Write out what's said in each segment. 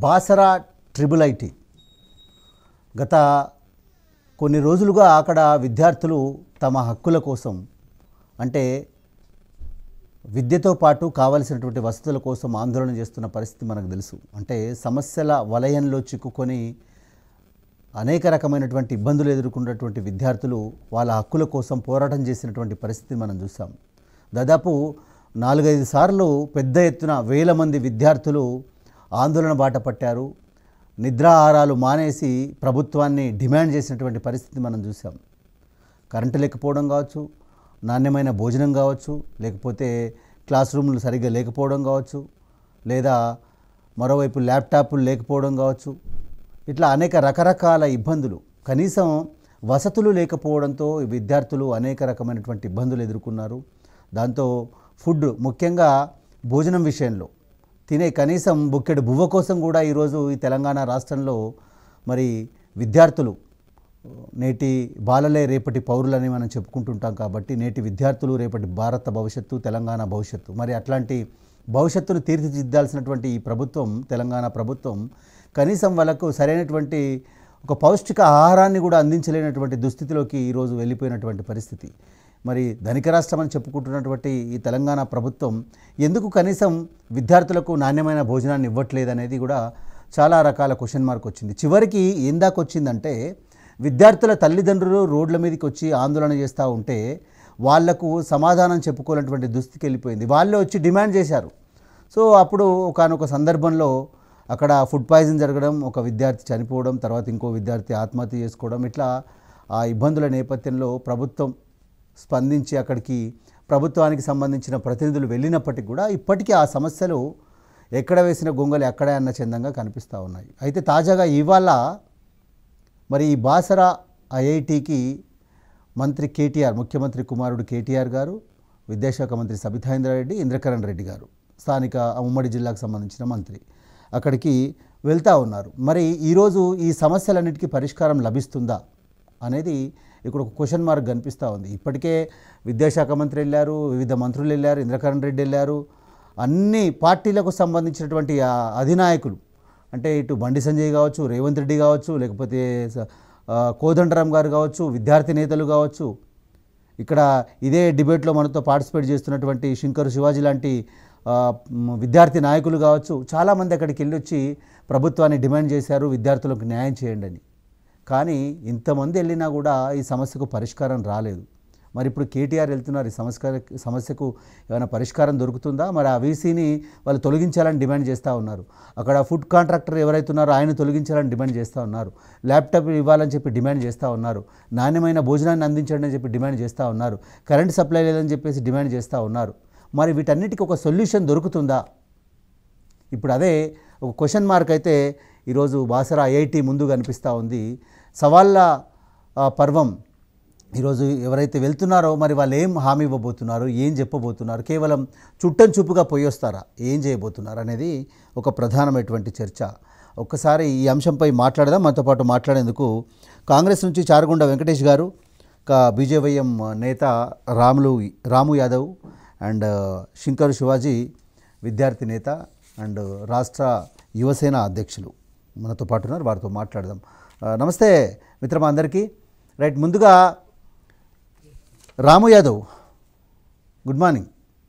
బాసరా triple IT గత కొన్ని రోజులుగా అక్కడ విద్యార్థులు తమ హక్కుల కోసం అంటే విద్యతో పాటు కావలసినటువంటి వసతుల కోసం ఆందోళన చేస్తున్న పరిస్థితి మనకు తెలుసు అంటే సమస్యల వలయంలో చిక్కుకొని అనేక రకమైనటువంటి ఇబ్బందులు ఎదుర్కొన్నటువంటి విద్యార్థులు వాళ్ళ హక్కుల కోసం పోరాటం చేసినటువంటి పరిస్థితి మనం చూసాం దాదాపు నాలుగైదు సార్లు పెద్ద ఎత్తున వేల మంది విద్యార్థులు ఆందోళన బాట పట్టారు నిద్రాహారాలు మానేసి ప్రభుత్వాన్ని డిమాండ్ చేసినటువంటి పరిస్థితి మనం చూసాం కరెంటు లేకపోవడం కావచ్చు నాణ్యమైన భోజనం కావచ్చు లేకపోతే క్లాస్ రూమ్లు సరిగ్గా లేకపోవడం కావచ్చు లేదా మరోవైపు ల్యాప్టాప్లు లేకపోవడం కావచ్చు ఇట్లా అనేక రకరకాల ఇబ్బందులు కనీసం వసతులు లేకపోవడంతో ఈ విద్యార్థులు అనేక రకమైనటువంటి ఇబ్బందులు ఎదుర్కొన్నారు దాంతో ఫుడ్ ముఖ్యంగా భోజనం విషయంలో తినే కనీసం బుక్కెడు బువ్వ కోసం కూడా ఈరోజు ఈ తెలంగాణ రాష్ట్రంలో మరి విద్యార్థులు నేటి బాలలే రేపటి పౌరులని మనం చెప్పుకుంటుంటాం కాబట్టి నేటి విద్యార్థులు రేపటి భారత భవిష్యత్తు తెలంగాణ భవిష్యత్తు మరి అట్లాంటి భవిష్యత్తును తీర్చిదిద్దాల్సినటువంటి ఈ ప్రభుత్వం తెలంగాణ ప్రభుత్వం కనీసం వాళ్ళకు సరైనటువంటి ఒక పౌష్టిక ఆహారాన్ని కూడా అందించలేనటువంటి దుస్థితిలోకి ఈరోజు వెళ్ళిపోయినటువంటి పరిస్థితి మరి ధనిక రాష్ట్రం అని చెప్పుకుంటున్నటువంటి ఈ తెలంగాణ ప్రభుత్వం ఎందుకు కనీసం విద్యార్థులకు నాణ్యమైన భోజనాన్ని ఇవ్వట్లేదనేది కూడా చాలా రకాల క్వశ్చన్ మార్క్ వచ్చింది చివరికి ఏం దాకా వచ్చిందంటే విద్యార్థుల తల్లిదండ్రులు రోడ్ల మీదకి వచ్చి ఆందోళన చేస్తూ ఉంటే వాళ్లకు సమాధానం చెప్పుకోలేనటువంటి దుస్థితికి వెళ్ళిపోయింది వాళ్ళే వచ్చి డిమాండ్ చేశారు సో అప్పుడు ఒకనొక సందర్భంలో అక్కడ ఫుడ్ పాయిజన్ జరగడం ఒక విద్యార్థి చనిపోవడం తర్వాత ఇంకో విద్యార్థి ఆత్మహత్య చేసుకోవడం ఇట్లా ఆ ఇబ్బందుల నేపథ్యంలో ప్రభుత్వం స్పందించి అక్కడికి ప్రభుత్వానికి సంబంధించిన ప్రతినిధులు వెళ్ళినప్పటికీ కూడా ఇప్పటికీ ఆ సమస్యలు ఎక్కడ వేసిన గొంగలు ఎక్కడే అన్న చందంగా కనిపిస్తూ ఉన్నాయి అయితే తాజాగా ఇవాళ మరి ఈ బాసరా ఐఐటికి మంత్రి కేటీఆర్ ముఖ్యమంత్రి కుమారుడు కేటీఆర్ గారు విద్యాశాఖ మంత్రి సబితాయింద్రారెడ్డి ఇంద్రకరణ్ రెడ్డి గారు స్థానిక ఉమ్మడి జిల్లాకు సంబంధించిన మంత్రి అక్కడికి వెళ్తూ ఉన్నారు మరి ఈరోజు ఈ సమస్యలన్నిటికీ పరిష్కారం లభిస్తుందా అనేది ఇక్కడ ఒక క్వశ్చన్ మార్క్ కనిపిస్తూ ఉంది ఇప్పటికే విద్యాశాఖ మంత్రి వెళ్ళారు వివిధ మంత్రులు వెళ్ళారు ఇంద్రకరణ్ రెడ్డి వెళ్ళారు అన్ని పార్టీలకు సంబంధించినటువంటి ఆ అధినాయకులు అంటే ఇటు బండి సంజయ్ కావచ్చు రేవంత్ రెడ్డి కావచ్చు లేకపోతే స- ఆ, కోదండరాం గారు కావచ్చు విద్యార్థి నేతలు కావచ్చు ఇక్కడ ఇదే డిబేట్లో మనతో పార్టిసిపేట్ చేస్తున్నటువంటి శంకర్ శివాజీ లాంటి ఆ, మ్, విద్యార్థి నాయకులు కావచ్చు చాలామంది అక్కడికి వెళ్ళి వచ్చి ప్రభుత్వాన్ని డిమాండ్ చేశారు విద్యార్థులకు న్యాయం చేయండి అని కానీ ఇంతమంది వెళ్ళినా కూడా ఈ సమస్యకు పరిష్కారం రాలేదు మరి ఇప్పుడు కేటీఆర్ వెళ్తున్నారు ఈ సమస్య సమస్యకు ఏమైనా పరిష్కారం దొరుకుతుందా మరి ఆ వీసీని వాళ్ళు తొలగించాలని డిమాండ్ చేస్తూ ఉన్నారు అక్కడ ఫుడ్ కాంట్రాక్టర్ ఎవరైతే ఉన్నారో ఆయన తొలగించాలని డిమాండ్ చేస్తూ ఉన్నారు ల్యాప్టాప్ ఇవ్వాలని చెప్పి డిమాండ్ చేస్తూ ఉన్నారు నాణ్యమైన భోజనాన్ని అందించండి అని చెప్పి డిమాండ్ చేస్తూ ఉన్నారు కరెంట్ సప్లై లేదని చెప్పేసి డిమాండ్ చేస్తూ ఉన్నారు మరి వీటన్నిటికీ ఒక సొల్యూషన్ దొరుకుతుందా ఇప్పుడు అదే ఒక క్వశ్చన్ మార్క్ అయితే ఈరోజు బాసరా ఐఐటి ముందు కనిపిస్తూ ఉంది సవాళ్ళ ఆ, పర్వం ఈరోజు ఎవరైతే వెళ్తున్నారో మరి వాళ్ళు ఏం హామీ ఇవ్వబోతున్నారు ఏం చెప్పబోతున్నారు కేవలం చుట్టం చూపుగా పోయి వస్తారా ఏం చేయబోతున్నారు అనేది ఒక ప్రధానమైనటువంటి చర్చ ఒక్కసారి ఈ అంశంపై మాట్లాడదాం మనతో పాటు మాట్లాడేందుకు కాంగ్రెస్ నుంచి చారుగుండ వెంకటేష్ గారు ఇంకా బీజేవైఎం నేత రాములు రాము యాదవ్ అండ్ శంకర్ శివాజీ విద్యార్థి నేత అండ్ రాష్ట్ర యువసేన అధ్యక్షులు మనతో పాటు ఉన్నారు వారితో మాట్లాడదాం ఆ, నమస్తే మిత్రమా అందరికీ రైట్ ముందుగా Ramu Yadav good morning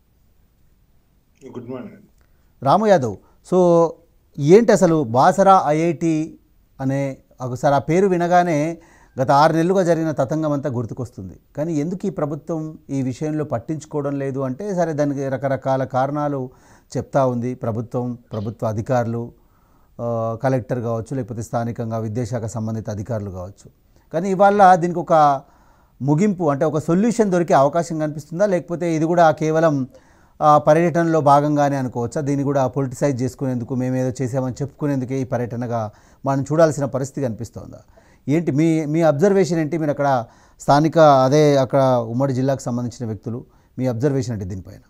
good morning Ramu Yadav so ఏంటి అసలు బాసరా ఐఐటి అనే ఒకసారి ఆ పేరు వినగానే గత ఆరు నెలలుగా జరిగిన తతంగం అంతా గుర్తుకొస్తుంది కానీ ఎందుకు ఈ ప్రభుత్వం ఈ విషయంలో పట్టించుకోవడం లేదు అంటే సరే దానికి రకరకాల కారణాలు చెప్తా ఉంది ప్రభుత్వం ప్రభుత్వ అధికారులు ఆ, కలెక్టర్ కావచ్చు లేకపోతే స్థానికంగా విద్యాశాఖ సంబంధిత అధికారులు కావచ్చు కానీ ఇవాళ దీనికి ఒక ముగింపు అంటే ఒక సొల్యూషన్ దొరికే అవకాశం కనిపిస్తుందా లేకపోతే ఇది కూడా కేవలం ఆ, పర్యటనలో భాగంగానే అనుకోవచ్చా దీన్ని కూడా పొలిటిసైజ్ చేసుకునేందుకు మేము ఏదో చేసామని చెప్పుకునేందుకే ఈ పర్యటనగా మనం చూడాల్సిన పరిస్థితి కనిపిస్తోందా ఏంటి మీ మీ అబ్జర్వేషన్ ఏంటి మీరు అక్కడ స్థానిక అదే అక్కడ ఉమ్మడి జిల్లాకు సంబంధించిన వ్యక్తులు మీ అబ్జర్వేషన్ ఏంటి దీనిపైన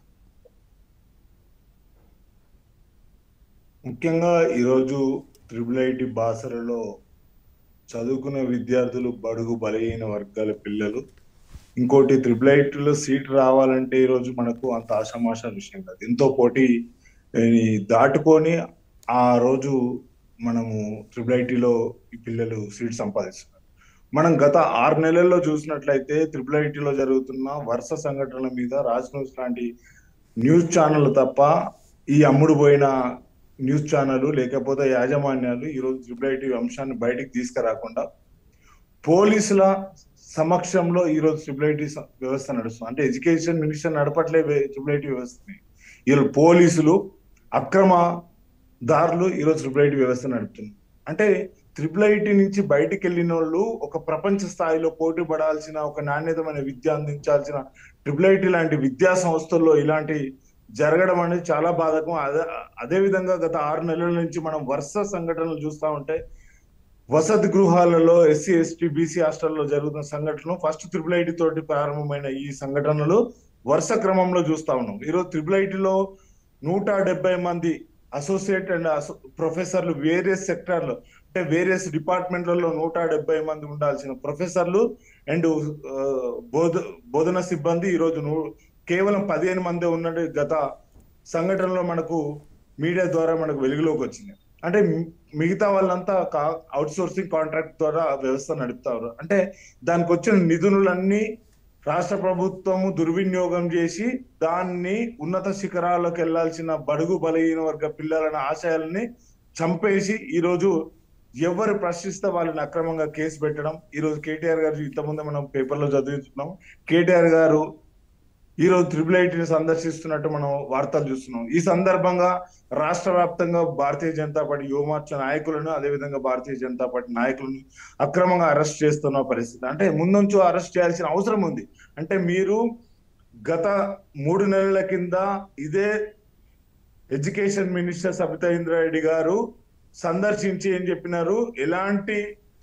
ముఖ్యంగా ఈరోజు త్రిబుల్ ఐటి బాసరలో చదువుకునే విద్యార్థులు బడుగు బలహీన వర్గాల పిల్లలు ఇంకోటి త్రిబుల్ ఐటీలో సీట్ రావాలంటే ఈరోజు మనకు అంత ఆషామాషా విషయం కాదు ఎంతో పోటీ ఏ, దాటుకొని ఆ రోజు మనము ట్రిపుల్ ఐటీలో ఈ పిల్లలు సీట్ సంపాదిస్తున్నారు మనం గత ఆరు నెలల్లో చూసినట్లయితే ట్రిపుల్ ఐటీలో జరుగుతున్న వరుస సంఘటనల మీద రాజ్ న్యూస్ లాంటి న్యూస్ ఛానల్ తప్ప ఈ అమ్ముడు పోయిన న్యూస్ ఛానల్ లేకపోతే యాజమాన్యాలు ఈరోజు ట్రిపుల్ ఐటీ అంశాన్ని బయటికి తీసుకురాకుండా పోలీసుల సమక్షంలో ఈరోజు ట్రిపుల్ ఐటీ వ్యవస్థ నడుస్తుంది అంటే ఎడ్యుకేషన్ మినిస్టర్ నడపట్లే ట్రిపుల్ ఐటీ వ్యవస్థని ఈరోజు పోలీసులు అక్రమ దారులు ఈరోజు ట్రిపుల్ ఐటీ వ్యవస్థ నడుపుతున్నారు అంటే ట్రిపుల్ ఐటీ నుంచి బయటికి వెళ్ళిన వాళ్ళు ఒక ప్రపంచ స్థాయిలో పోటీ పడాల్సిన ఒక నాణ్యతమైన విద్య అందించాల్సిన ట్రిపుల్ ఐటీ లాంటి విద్యా సంస్థల్లో ఇలాంటి జరగడం అనేది చాలా బాధకం అదే అదే విధంగా గత ఆరు నెలల నుంచి మనం వరుస సంఘటనలు చూస్తా ఉంటే వసతి గృహాలలో ఎస్సీ ఎస్టీ బీసీ హాస్టల్లో జరుగుతున్న సంఘటనలు ఫస్ట్ ట్రిపుల్ ఐటీ తోటి ప్రారంభమైన ఈ సంఘటనలు వరుస క్రమంలో చూస్తా ఉన్నాం ఈరోజు ట్రిపుల్ ఐటీలో నూట డెబ్బై మంది అసోసియేట్ అండ్ ప్రొఫెసర్లు వేరియస్ సెక్టార్లు అంటే వేరియస్ డిపార్ట్మెంట్లలో నూట డెబ్బై మంది ఉండాల్సిన ప్రొఫెసర్లు అండ్ బోధ బోధన సిబ్బంది ఈరోజు నూ- కేవలం పదిహేను మంది ఉన్నట్టు గత సంఘటనలో మనకు మీడియా ద్వారా మనకు వెలుగులోకి వచ్చింది అంటే మి- మిగతా వాళ్ళంతా అవుట్ సోర్సింగ్ కాంట్రాక్ట్ ద్వారా వ్యవస్థ నడుపుతారు అంటే దానికి వచ్చిన నిధులన్నీ రాష్ట్ర ప్రభుత్వము దుర్వినియోగం చేసి దాన్ని ఉన్నత శిఖరాలకు వెళ్లాల్సిన బడుగు బలహీన వర్గ పిల్లల ఆశయాలని చంపేసి ఈరోజు ఎవరు ప్రశ్నిస్తే వాళ్ళని అక్రమంగా కేసు పెట్టడం ఈరోజు కేటీఆర్ గారు ఇంతకుముందు మనం పేపర్లో చదువుతున్నాం కేటీఆర్ గారు ఈ రోజు ట్రిపుల్ ఐటీని సందర్శిస్తున్నట్టు మనం వార్తలు చూస్తున్నాం ఈ సందర్భంగా రాష్ట్ర వ్యాప్తంగా భారతీయ జనతా పార్టీ యువమోర్చా నాయకులను అదేవిధంగా భారతీయ జనతా పార్టీ నాయకులను అక్రమంగా అరెస్ట్ చేస్తున్న పరిస్థితి అంటే ముందుంచు అరెస్ట్ చేయాల్సిన అవసరం ఉంది అంటే మీరు గత మూడు నెలల కింద ఇదే ఎడ్యుకేషన్ మినిస్టర్ సబితా ఇంద్రారెడ్డి గారు సందర్శించి ఏం చెప్పినారు ఎలాంటి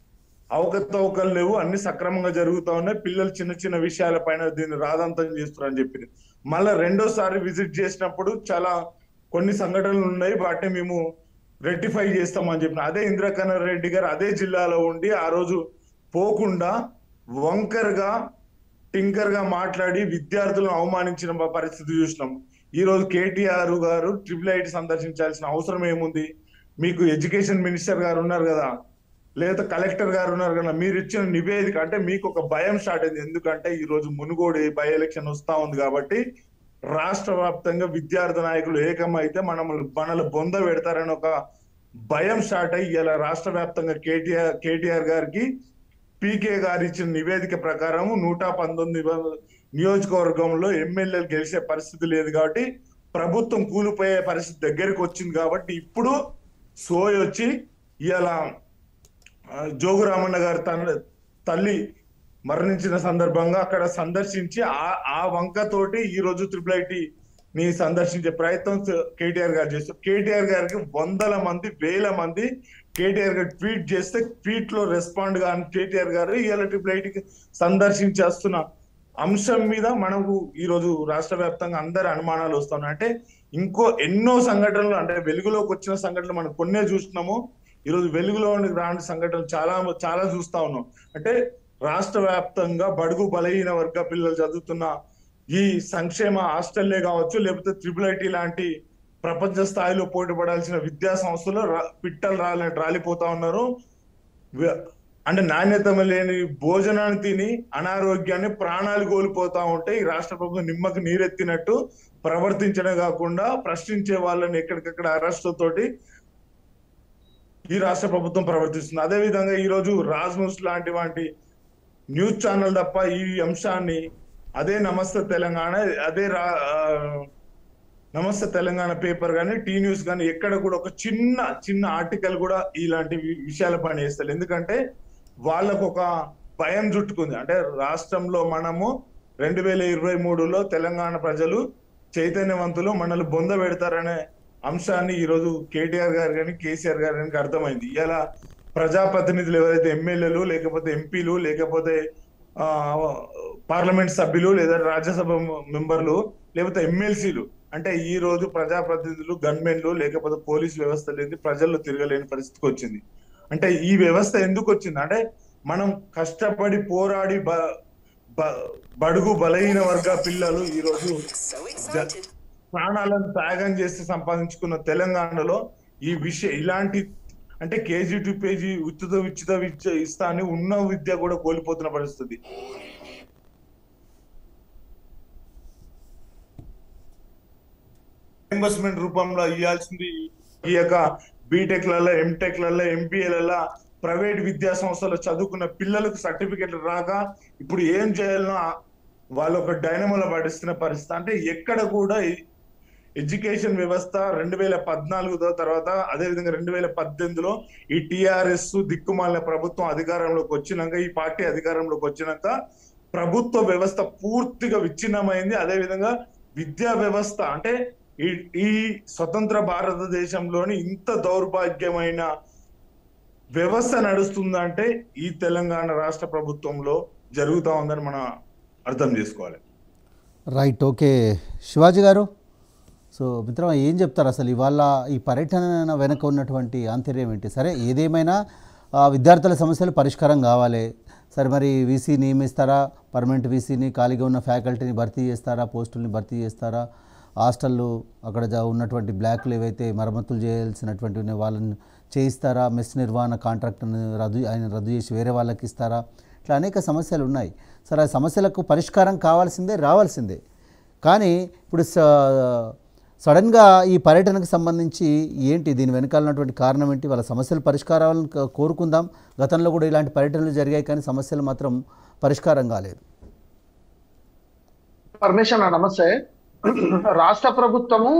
అవకతవకలు లేవు అన్ని సక్రమంగా జరుగుతా ఉన్నాయి పిల్లలు చిన్న చిన్న విషయాల పైన దీన్ని రాదంతం చేస్తున్నారని చెప్పింది మళ్ళా రెండోసారి విజిట్ చేసినప్పుడు చాలా కొన్ని సంఘటనలు ఉన్నాయి వాటిని మేము రెక్టిఫై చేస్తామని చెప్పిన అదే ఇంద్రకరణ్ రెడ్డి గారు అదే జిల్లాలో ఉండి ఆ రోజు పోకుండా వంకర్ గా టింకర్ గా మాట్లాడి విద్యార్థులను అవమానించిన పరిస్థితి చూసినాం ఈ రోజు కేటీఆర్ గారు ట్రిపుల్ ఐటీ సందర్శించాల్సిన అవసరం ఏముంది మీకు ఎడ్యుకేషన్ మినిస్టర్ గారు ఉన్నారు కదా లేదా కలెక్టర్ గారు ఉన్నారు కదా మీరు ఇచ్చిన నివేదిక అంటే మీకు ఒక భయం స్టార్ట్ అయింది ఎందుకంటే ఈ రోజు మునుగోడు బై ఎలక్షన్ వస్తా ఉంది కాబట్టి రాష్ట్ర వ్యాప్తంగా విద్యార్థి నాయకులు ఏకమైతే మనం మనల్ని బొంద పెడతారని ఒక భయం స్టార్ట్ అయ్యి ఇలా రాష్ట్ర వ్యాప్తంగా కేటీఆర్ కేటీఆర్ గారికి పీకే గారు ఇచ్చిన నివేదిక ప్రకారం నూట పంతొమ్మిది వ- నియోజకవర్గంలో ఎమ్మెల్యేలు గెలిచే పరిస్థితి లేదు కాబట్టి ప్రభుత్వం కూలిపోయే పరిస్థితి దగ్గరికి వచ్చింది కాబట్టి ఇప్పుడు సోయ్ వచ్చి ఇలా జోగురామన్న గారి తన తల్లి మరణించిన సందర్భంగా అక్కడ సందర్శించి ఆ ఆ వంకతోటి ఈ రోజు ట్రిపుల్ ఐటీ ని సందర్శించే ప్రయత్నం కేటీఆర్ గారు చేస్తారు కేటీఆర్ గారికి వందల మంది వేల మంది కేటీఆర్ గారు ట్వీట్ చేస్తే ట్వీట్ లో రెస్పాండ్ కాని కేటీఆర్ గారు ఇవాళ ట్రిపుల్ ఐటీకి సందర్శించేస్తున్న అంశం మీద మనకు ఈ రోజు రాష్ట్ర వ్యాప్తంగా అందరి అనుమానాలు వస్తున్నాయి అంటే ఇంకో ఎన్నో సంఘటనలు అంటే వెలుగులోకి వచ్చిన సంఘటనలు మనం కొన్నే చూస్తున్నాము ఈ రోజు వెలుగులోనికి రాని సంఘటనలు చాలా చాలా చూస్తా ఉన్నాం అంటే రాష్ట్ర వ్యాప్తంగా బడుగు బలహీన వర్గ పిల్లలు చదువుతున్న ఈ సంక్షేమ హాస్టల్లే కావచ్చు లేకపోతే ట్రిపుల్ ఐటీ లాంటి ప్రపంచ స్థాయిలో పోటీ పడాల్సిన విద్యా సంస్థలు రా- పిట్టలు రాలి రాలిపోతా ఉన్నారు వ- అంటే నాణ్యత లేని భోజనాన్ని తిని అనారోగ్యాన్ని ప్రాణాలు కోల్పోతా ఉంటే ఈ రాష్ట్ర ప్రభుత్వం నిమ్మకు నీరెత్తినట్టు ప్రవర్తించడం కాకుండా ప్రశ్నించే వాళ్ళని ఎక్కడికక్కడ అరెస్ట్ తోటి ఈ రాష్ట్ర ప్రభుత్వం ప్రవర్తిస్తుంది అదే విధంగా ఈ రోజు రాజ్ న్యూస్ లాంటి వాటి న్యూస్ ఛానల్ తప్ప ఈ అంశాన్ని అదే నమస్తే తెలంగాణ అదే రా ఆ, నమస్తే తెలంగాణ పేపర్ కానీ టీ న్యూస్ కానీ ఎక్కడ కూడా ఒక చిన్న చిన్న ఆర్టికల్ కూడా ఇలాంటి వి- విషయాల పైన వేస్తారు ఎందుకంటే వాళ్ళకు ఒక భయం చుట్టుకుంది అంటే రాష్ట్రంలో మనము రెండు వేల ఇరవై మూడులో తెలంగాణ ప్రజలు చైతన్యవంతులు మనల్ని బొంద పెడతారనే అంశాన్ని ఈ రోజు కేటీఆర్ గారు కానీ కేసీఆర్ గారు కానీ అర్థమైంది ఇలా ప్రజాప్రతినిధులు ఎవరైతే ఎమ్మెల్యేలు లేకపోతే ఎంపీలు లేకపోతే ఆ, పార్లమెంట్ సభ్యులు లేదా రాజ్యసభ మెంబర్లు లేకపోతే ఎమ్మెల్సీలు అంటే ఈ రోజు ప్రజాప్రతినిధులు గన్మెన్లు లేకపోతే పోలీస్ వ్యవస్థ లేని ప్రజల్లో తిరగలేని పరిస్థితికి వచ్చింది అంటే ఈ వ్యవస్థ ఎందుకు వచ్చింది అంటే మనం కష్టపడి పోరాడి బ- బ- బడుగు బలహీన వర్గ పిల్లలు ఈ రోజు So excited. ప్రాణాలను త్యాగం చేసి సంపాదించుకున్న తెలంగాణలో ఈ విషయం ఇలాంటి అంటే కేజీ టు పేజీ ఉచిత ఉచిత విద్య ఇస్తా అని ఉన్న విద్య కూడా కోల్పోతున్న పరిస్థితి రియంబర్స్మెంట్ రూపంలో ఇవ్వాల్సింది ఈ యొక్క బీటెక్లలో ఎంటెక్లలో ఎంబీఏలలో ప్రైవేట్ విద్యా సంస్థలో చదువుకున్న పిల్లలకు సర్టిఫికెట్లు రాక ఇప్పుడు ఏం చేయాలనో ఆ- వాళ్ళు ఒక డైనమోలో పడిస్తున్న పరిస్థితి అంటే ఎక్కడ కూడా ఈ- ఎడ్యుకేషన్ వ్యవస్థ రెండు వేల పద్నాలుగుతో తర్వాత అదే విధంగా రెండు వేల పద్దెనిమిదిలో ఈ టిఆర్ఎస్ దిక్కుమాలిన ప్రభుత్వం అధికారంలోకి వచ్చినాక ఈ పార్టీ అధికారంలోకి వచ్చినాక ప్రభుత్వ వ్యవస్థ పూర్తిగా విచ్ఛిన్నమైంది అదే విధంగా విద్యా వ్యవస్థ అంటే ఈ ఈ స్వతంత్ర భారతదేశంలోని ఇంత దౌర్భాగ్యమైన వ్యవస్థ నడుస్తుందంటే ఈ తెలంగాణ రాష్ట్ర ప్రభుత్వంలో జరుగుతా ఉందని మనం అర్థం చేసుకోవాలి రైట్ ఓకే శివాజీ గారు సో మిత్రమా ఏం చెప్తారు అసలు ఇవాళ ఈ పర్యటన వెనక ఉన్నటువంటి ఆంతర్యం ఏంటి సరే ఏదేమైనా ఆ, విద్యార్థుల సమస్యలు పరిష్కారం కావాలి సరే మరి వీసీ నియమిస్తారా పర్మనెంట్ వీసీని ఖాళీగా ఉన్న ఫ్యాకల్టీని భర్తీ చేస్తారా పోస్టుల్ని భర్తీ చేస్తారా హాస్టళ్ళు అక్కడ జ- ఉన్నటువంటి బ్లాక్లు ఏవైతే మరమ్మతులు చేయాల్సినటువంటి ఉన్నాయి వాళ్ళని చేయిస్తారా మెస్ నిర్వహణ కాంట్రాక్ట్ని రద్దు ఆయన రద్దు చేసి వేరే వాళ్ళకి ఇస్తారా ఇట్లా అనేక సమస్యలు ఉన్నాయి సరే ఆ సమస్యలకు పరిష్కారం కావాల్సిందే రావాల్సిందే కానీ ఇప్పుడు స- సడన్గా ఈ పర్యటనకు సంబంధించి ఏంటి దీని వెనకాల ఉన్నటువంటి కారణం ఏంటి వాళ్ళ సమస్యల పరిష్కారాలను క- కోరుకుందాం గతంలో కూడా ఇలాంటి పర్యటనలు జరిగాయి కానీ సమస్యలు మాత్రం పరిష్కారం కాలేదు పరమేశ్వర నమస్తే రాష్ట్ర ప్రభుత్వము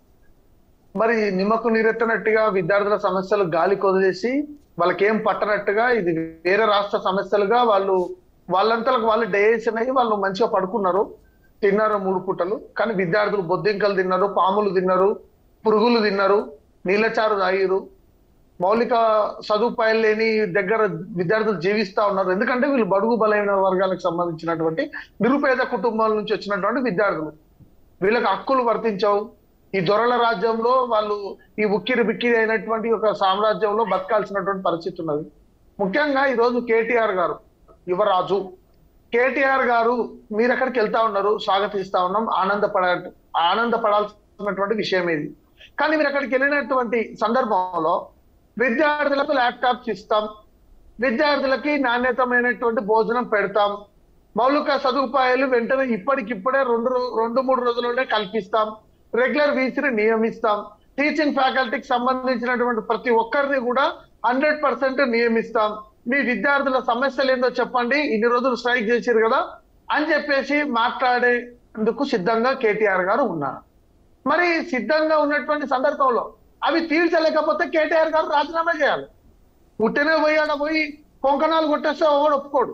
మరి నిమ్మకు నీరెత్తనట్టుగా విద్యార్థుల సమస్యలు గాలి కొదిలేసి వాళ్ళకేం పట్టనట్టుగా ఇది వేరే రాష్ట్ర సమస్యలుగా వాళ్ళు వాళ్ళంతలకు వాళ్ళు డైజెషన్ అయ్యి వాళ్ళు మంచిగా పడుకున్నారు తిన్నారు మూడు పూటలు కానీ విద్యార్థులు బొద్దింకలు తిన్నారు పాములు తిన్నారు పురుగులు తిన్నారు నీళ్ళచారు తాగిరు మౌలిక సదుపాయాలు లేని దగ్గర విద్యార్థులు జీవిస్తా ఉన్నారు ఎందుకంటే వీళ్ళు బడుగు బలైన వర్గాలకు సంబంధించినటువంటి నిరుపేద కుటుంబాల నుంచి వచ్చినటువంటి విద్యార్థులు వీళ్ళకి హక్కులు వర్తించవు ఈ దొరల రాజ్యంలో వాళ్ళు ఈ ఉక్కిరి బిక్కిరి అయినటువంటి ఒక సామ్రాజ్యంలో బతకాల్సినటువంటి పరిస్థితి ఉన్నది ముఖ్యంగా ఈ రోజు కేటీఆర్ గారు యువరాజు కేటీఆర్ గారు మీరు ఎక్కడికి వెళ్తా ఉన్నారు స్వాగతిస్తా ఉన్నాం ఆనందపడ ఆనందపడాల్సినటువంటి విషయం ఇది కానీ మీరు అక్కడికి వెళ్ళినటువంటి సందర్భంలో విద్యార్థులకు ల్యాప్టాప్స్ ఇస్తాం విద్యార్థులకి నాణ్యతమైనటువంటి భోజనం పెడతాం మౌలిక సదుపాయాలు వెంటనే ఇప్పటికిప్పుడే రెండు రో- రెండు మూడు రోజుల్లోనే కల్పిస్తాం రెగ్యులర్ వీసీని నియమిస్తాం టీచింగ్ ఫ్యాకల్టీకి సంబంధించినటువంటి ప్రతి ఒక్కరిని కూడా హండ్రెడ్ పర్సెంట్ నియమిస్తాం మీ విద్యార్థుల సమస్యలు ఏందో చెప్పండి ఇన్ని రోజులు స్ట్రైక్ చేశారు కదా అని చెప్పేసి మాట్లాడేందుకు సిద్ధంగా కేటీఆర్ గారు ఉన్నారు మరి సిద్ధంగా ఉన్నటువంటి సందర్భంలో అవి తీర్చలేకపోతే కేటీఆర్ గారు రాజీనామా చేయాలి పుట్టినే పోయి ఆడ పోయి కొంకణాలు కొట్టేస్తే ఎవడు ఒప్పుకోడు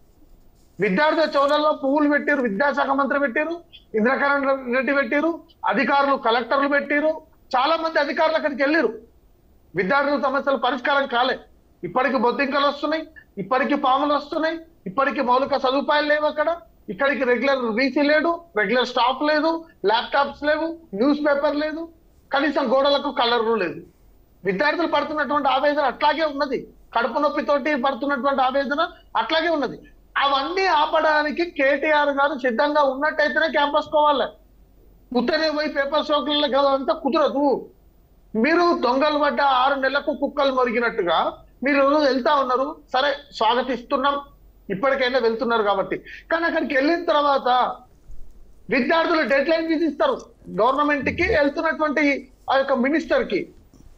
విద్యార్థుల చౌదల్లో పువ్వులు పెట్టారు విద్యాశాఖ మంత్రి పెట్టారు ఇంద్రకరణ్ రెడ్డి పెట్టారు అధికారులు కలెక్టర్లు పెట్టారు చాలా మంది అధికారులు అక్కడికి వెళ్ళారు విద్యార్థుల సమస్యలు పరిష్కారం కాలే ఇప్పటికి బొద్దింకలు వస్తున్నాయి ఇప్పటికి పాములు వస్తున్నాయి ఇప్పటికి మౌలిక సదుపాయాలు లేవు అక్కడ ఇక్కడికి రెగ్యులర్ వీసీ లేడు రెగ్యులర్ స్టాఫ్ లేదు ల్యాప్టాప్స్ లేవు న్యూస్ పేపర్ లేదు కనీసం గోడలకు కలర్లు లేదు విద్యార్థులు పడుతున్నటువంటి ఆవేదన అట్లాగే ఉన్నది కడుపు నొప్పితోటి పడుతున్నటువంటి ఆవేదన అట్లాగే ఉన్నది అవన్నీ ఆపడానికి కేటీఆర్ గారు సిద్ధంగా ఉన్నట్టయితేనే క్యాంపస్ కోవాలి ఉత్తరే పోయి పేపర్ షోకులలో అంతా కుదరదు మీరు దొంగలు పడ్డ ఆరు నెలలకు కుక్కలు మరిగినట్టుగా మీరు రోజు వెళ్తా ఉన్నారు సరే స్వాగతిస్తున్నాం ఇప్పటికైనా వెళ్తున్నారు కాబట్టి కానీ అక్కడికి వెళ్ళిన తర్వాత విద్యార్థులు డెడ్ లైన్ విధిస్తారు గవర్నమెంట్ కి వెళ్తున్నటువంటి ఆ యొక్క మినిస్టర్ కి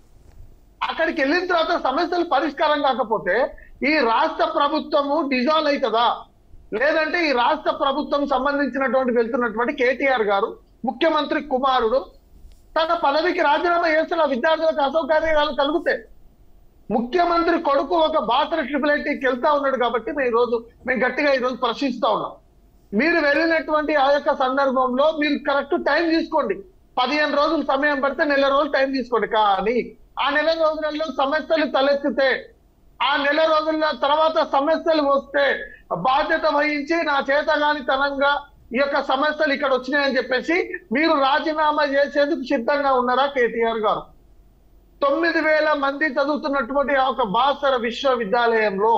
అక్కడికి వెళ్ళిన తర్వాత సమస్యలు పరిష్కారం కాకపోతే ఈ రాష్ట్ర ప్రభుత్వము డిజాల్వ్ అవుతుందా లేదంటే ఈ రాష్ట్ర ప్రభుత్వం సంబంధించినటువంటి వెళ్తున్నటువంటి కేటీఆర్ గారు ముఖ్యమంత్రి కుమారుడు తన పదవికి రాజీనామా చేస్తున్న విద్యార్థులకు అసౌకర్యాలు కలుగుతాయి ముఖ్యమంత్రి కొడుకు ఒక బాసర ట్రిపుల్ ఐటీకి వెళ్తా ఉన్నాడు కాబట్టి మేము ఈ రోజు మేము గట్టిగా ఈ రోజు ప్రశ్నిస్తా ఉన్నాం మీరు వెళ్ళినటువంటి ఆ యొక్క సందర్భంలో మీరు కరెక్ట్ టైం తీసుకోండి పదిహేను రోజులు సమయం పడితే నెల రోజులు టైం తీసుకోండి కానీ ఆ నెల రోజులలో సమస్యలు తలెత్తితే ఆ నెల రోజుల తర్వాత సమస్యలు వస్తే బాధ్యత వహించి నా చేతగాని తనంగా ఈ యొక్క సమస్యలు ఇక్కడ వచ్చినాయని చెప్పేసి మీరు రాజీనామా చేసేందుకు సిద్ధంగా ఉన్నారా కేటీఆర్ గారు తొమ్మిది వేల మంది చదువుతున్నటువంటి ఆ ఒక బాసర విశ్వవిద్యాలయంలో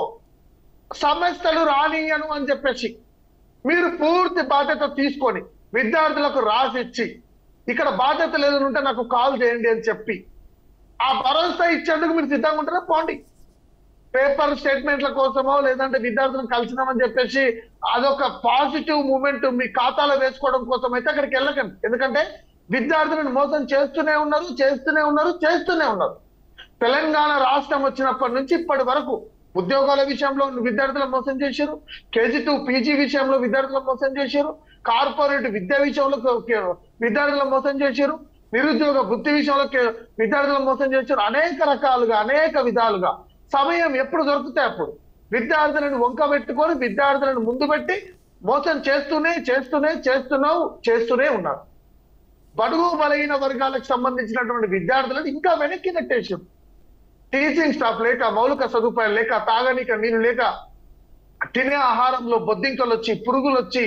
సమస్యలు రానియను అని చెప్పేసి మీరు పూర్తి బాధ్యత తీసుకొని విద్యార్థులకు రాసిచ్చి ఇక్కడ బాధ్యత లేదనుంటే నాకు కాల్ చేయండి అని చెప్పి ఆ భరోసా ఇచ్చేందుకు మీరు సిద్ధంగా ఉంటారా పోండి పేపర్ స్టేట్మెంట్ల కోసమో లేదంటే విద్యార్థులను కలిసినామని చెప్పేసి అదొక పాజిటివ్ మూమెంట్ మీ ఖాతాలో వేసుకోవడం కోసం అయితే అక్కడికి వెళ్ళకండి ఎందుకంటే విద్యార్థులను మోసం చేస్తూనే ఉన్నారు చేస్తూనే ఉన్నారు చేస్తూనే ఉన్నారు తెలంగాణ రాష్ట్రం వచ్చినప్పటి నుంచి ఇప్పటి వరకు ఉద్యోగాల విషయంలో విద్యార్థులను మోసం చేశారు కేజీ టూ పీజీ విషయంలో విద్యార్థులను మోసం చేశారు కార్పొరేట్ విద్య విషయంలో కే- విద్యార్థులను మోసం చేశారు నిరుద్యోగ వృత్తి విషయంలో కే- విద్యార్థులను మోసం చేశారు అనేక రకాలుగా అనేక విధాలుగా సమయం ఎప్పుడు దొరికితే అప్పుడు విద్యార్థులను వంక పెట్టుకొని విద్యార్థులను ముందు పెట్టి మోసం చేస్తూనే చేస్తూనే చేస్తున్నావు చేస్తూనే ఉన్నారు బడుగు బలహీన వర్గాలకు సంబంధించినటువంటి విద్యార్థులను ఇంకా వెనక్కి నెట్టేసారు టీచింగ్ స్టాఫ్ లేక మౌలిక సదుపాయాలు లేక తాగనీక నీళ్ళు లేక తినే ఆహారంలో బొద్దింకలు వచ్చి పురుగులు వచ్చి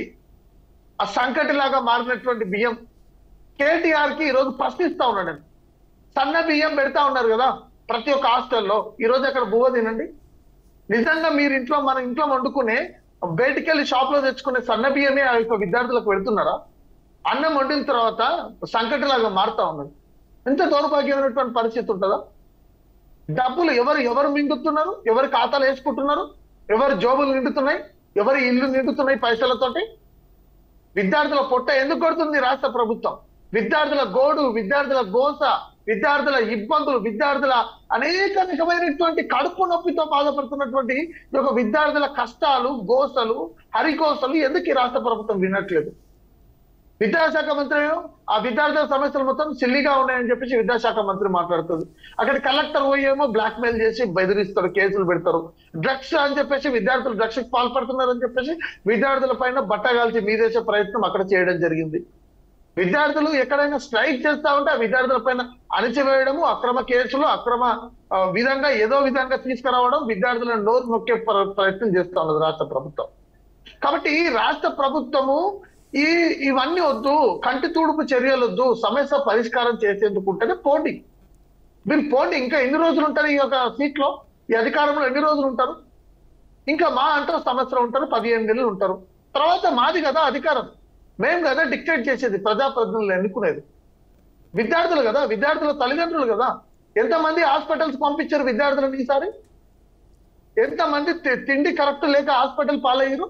ఆ సంకటిలాగా మారినటువంటి బియ్యం కేటీఆర్ కి ఈరోజు ప్రశ్నిస్తా ఉన్నాడండి సన్న బియ్యం పెడతా ఉన్నారు కదా ప్రతి ఒక్క హాస్టల్లో ఈ రోజు అక్కడ బువ్వ తినండి నిజంగా మీరు ఇంట్లో మన ఇంట్లో వండుకునే బయటికెళ్ళి షాప్ లో తెచ్చుకునే సన్న బియ్యమే ఆ యొక్క విద్యార్థులకు పెడుతున్నారా అన్నం వండిన తర్వాత సంకటిలాగా మారుతా ఉన్నది ఎంత దౌర్భాగ్యమైనటువంటి పరిస్థితి ఉంటుందా డబ్బులు ఎవరు ఎవరు మింగుతున్నారు ఎవరు ఖాతాలు వేసుకుంటున్నారు ఎవరు జోబులు నిండుతున్నాయి ఎవరి ఇల్లు నిండుతున్నాయి పైసలతోటి విద్యార్థుల పొట్ట ఎందుకు కొడుతుంది రాష్ట్ర ప్రభుత్వం విద్యార్థుల గోడు విద్యార్థుల గోస విద్యార్థుల ఇబ్బందులు విద్యార్థుల అనేక రకమైనటువంటి కడుపు నొప్పితో బాధపడుతున్నటువంటి ఈ యొక్క విద్యార్థుల కష్టాలు గోసలు హరికోసలు ఎందుకు ఈ రాష్ట్ర ప్రభుత్వం వినట్లేదు విద్యాశాఖ మంత్రి ఏమో ఆ విద్యార్థుల సమస్యలు మొత్తం సిల్లిగా ఉన్నాయని చెప్పేసి విద్యాశాఖ మంత్రి మాట్లాడుతుంది అక్కడ కలెక్టర్ పోయి ఏమో బ్లాక్ మెయిల్ చేసి బెదిరిస్తారు కేసులు పెడతారు డ్రగ్స్ అని చెప్పేసి విద్యార్థులు డ్రగ్స్ కి పాల్పడుతున్నారని చెప్పేసి విద్యార్థుల పైన బట్టగాల్చి మీదేసే ప్రయత్నం అక్కడ చేయడం జరిగింది విద్యార్థులు ఎక్కడైనా స్ట్రైక్ చేస్తా ఉంటే ఆ విద్యార్థుల పైన అణిచివేయడము అక్రమ కేసులు అక్రమ ఆ, విధంగా ఏదో విధంగా తీసుకురావడం విద్యార్థులను నోరు నొక్కే ప్ర- ప్రయత్నం చేస్తా ఉన్నది రాష్ట్ర ప్రభుత్వం కాబట్టి ఈ రాష్ట్ర ప్రభుత్వము ఈ ఇవన్నీ వద్దు కంటి తూడుపు చర్యలు వద్దు సమస్య పరిష్కారం చేసేందుకు ఉంటేనే పోండి మీరు పోండి ఇంకా ఎన్ని రోజులు ఉంటారు ఈ యొక్క సీట్ లో ఈ అధికారంలో ఎన్ని రోజులు ఉంటారు ఇంకా మా అంటూ సంవత్సరం ఉంటారు పదిహేను నెలలు ఉంటారు తర్వాత మాది కదా అధికారం మేము కదా డిక్టేట్ చేసేది ప్రజాప్రతినిధులు ఎన్నుకునేది విద్యార్థులు కదా విద్యార్థుల తల్లిదండ్రులు కదా ఎంతమంది హాస్పిటల్స్ పంపించారు విద్యార్థులను ఈసారి ఎంతమంది తి- తిండి కరెక్ట్ లేక హాస్పిటల్ పాలయ్యారు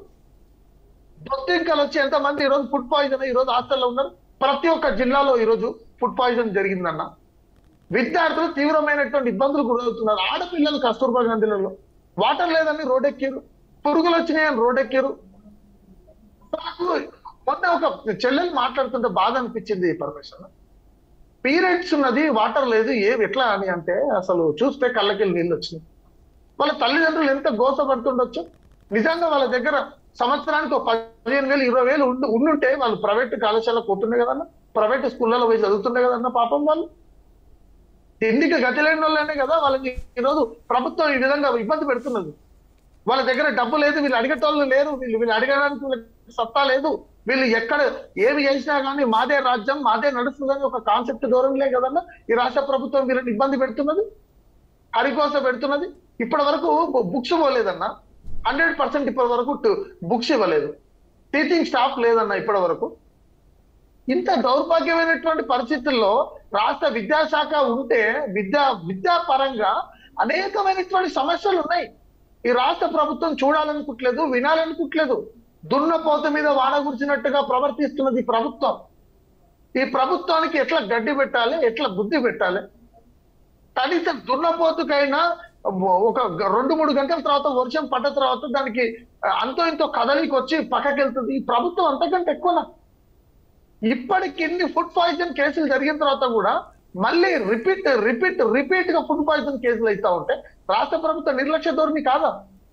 బొత్తింకలు వచ్చి ఎంతమంది ఈ రోజు ఫుడ్ పాయిజన్ ఈ రోజు హాస్టల్లో ఉన్నారు ప్రతి ఒక్క జిల్లాలో ఈ రోజు ఫుడ్ పాయిజన్ జరిగిందన్న విద్యార్థులు తీవ్రమైనటువంటి ఇబ్బందులు గురవుతున్నారు ఆడపిల్లలు కస్తూర్బా గాంధీలలో వాటర్ లేదని రోడ్డెక్కారు పురుగులు వచ్చినాయని రోడ్డెక్కారు నాకు మొన్న ఒక చెల్లెలు మాట్లాడుతుంటే బాధ అనిపించింది పరమేశ్వర పీరియడ్స్ ఉన్నది వాటర్ లేదు ఏం ఎట్లా అని అంటే అసలు చూస్తే కళ్ళకెళ్ళి నీళ్ళు వచ్చినాయి వాళ్ళ తల్లిదండ్రులు ఎంత గోసపడుతుండొచ్చు నిజంగా వాళ్ళ దగ్గర సంవత్సరానికి ఒక పదిహేను వేలు ఇరవై వేలు ఉండు ఉండుంటే వాళ్ళు ప్రైవేట్ కళాశాలకు పోతుండే కదన్నా ప్రైవేట్ స్కూళ్ళలో పోయి చదువుతుండే కదన్నా పాపం వాళ్ళు తిండికి గతి లేని వాళ్ళనే కదా వాళ్ళకి ఈరోజు ప్రభుత్వం ఈ విధంగా ఇబ్బంది పెడుతున్నది వాళ్ళ దగ్గర డబ్బు లేదు వీళ్ళు అడిగేటోళ్ళు లేరు వీళ్ళు వీళ్ళు అడగడానికి వీళ్ళకి సత్తా లేదు వీళ్ళు ఎక్కడ ఏమి చేసినా కానీ మాదే రాజ్యం మాదే నడుస్తుందని ఒక కాన్సెప్ట్ దూరంలే కదన్నా ఈ రాష్ట్ర ప్రభుత్వం వీళ్ళని ఇబ్బంది పెడుతున్నది హరికోస పెడుతున్నది ఇప్పటి వరకు బుక్స్ పోలేదన్న హండ్రెడ్ పర్సెంట్ ఇప్పటి వరకు బుక్స్ ఇవ్వలేదు టీచింగ్ స్టాఫ్ లేదన్న ఇప్పటి వరకు ఇంత దౌర్భాగ్యమైనటువంటి పరిస్థితుల్లో రాష్ట్ర విద్యాశాఖ ఉంటే విద్యా విద్యా పరంగా అనేకమైనటువంటి సమస్యలు ఉన్నాయి ఈ రాష్ట్ర ప్రభుత్వం చూడాలనుకుంటలేదు వినాలనుకుంటలేదు దున్నపోత మీద వాన గురిచినట్టుగా ప్రవర్తిస్తున్నది ఈ ప్రభుత్వం ఈ ప్రభుత్వానికి ఎట్లా గడ్డి పెట్టాలి ఎట్లా బుద్ధి పెట్టాలి కనీసం దున్నపోతుకైనా ఒక గ- రెండు మూడు గంటల తర్వాత వర్షం పడ్డ తర్వాత దానికి ఆ, అంతో ఇంతో కదలికి వచ్చి పక్కకి వెళ్తుంది ఈ ప్రభుత్వం అంతకంటే ఎక్కువనా ఇప్పటికి ఇన్ని ఫుడ్ పాయిజన్ కేసులు జరిగిన తర్వాత కూడా మళ్ళీ రిపీట్ రిపీట్ రిపీట్ గా ఫుడ్ పాయిజన్ కేసులు అవుతా ఉంటే రాష్ట్ర ప్రభుత్వ నిర్లక్ష్య ధోరణి కాదా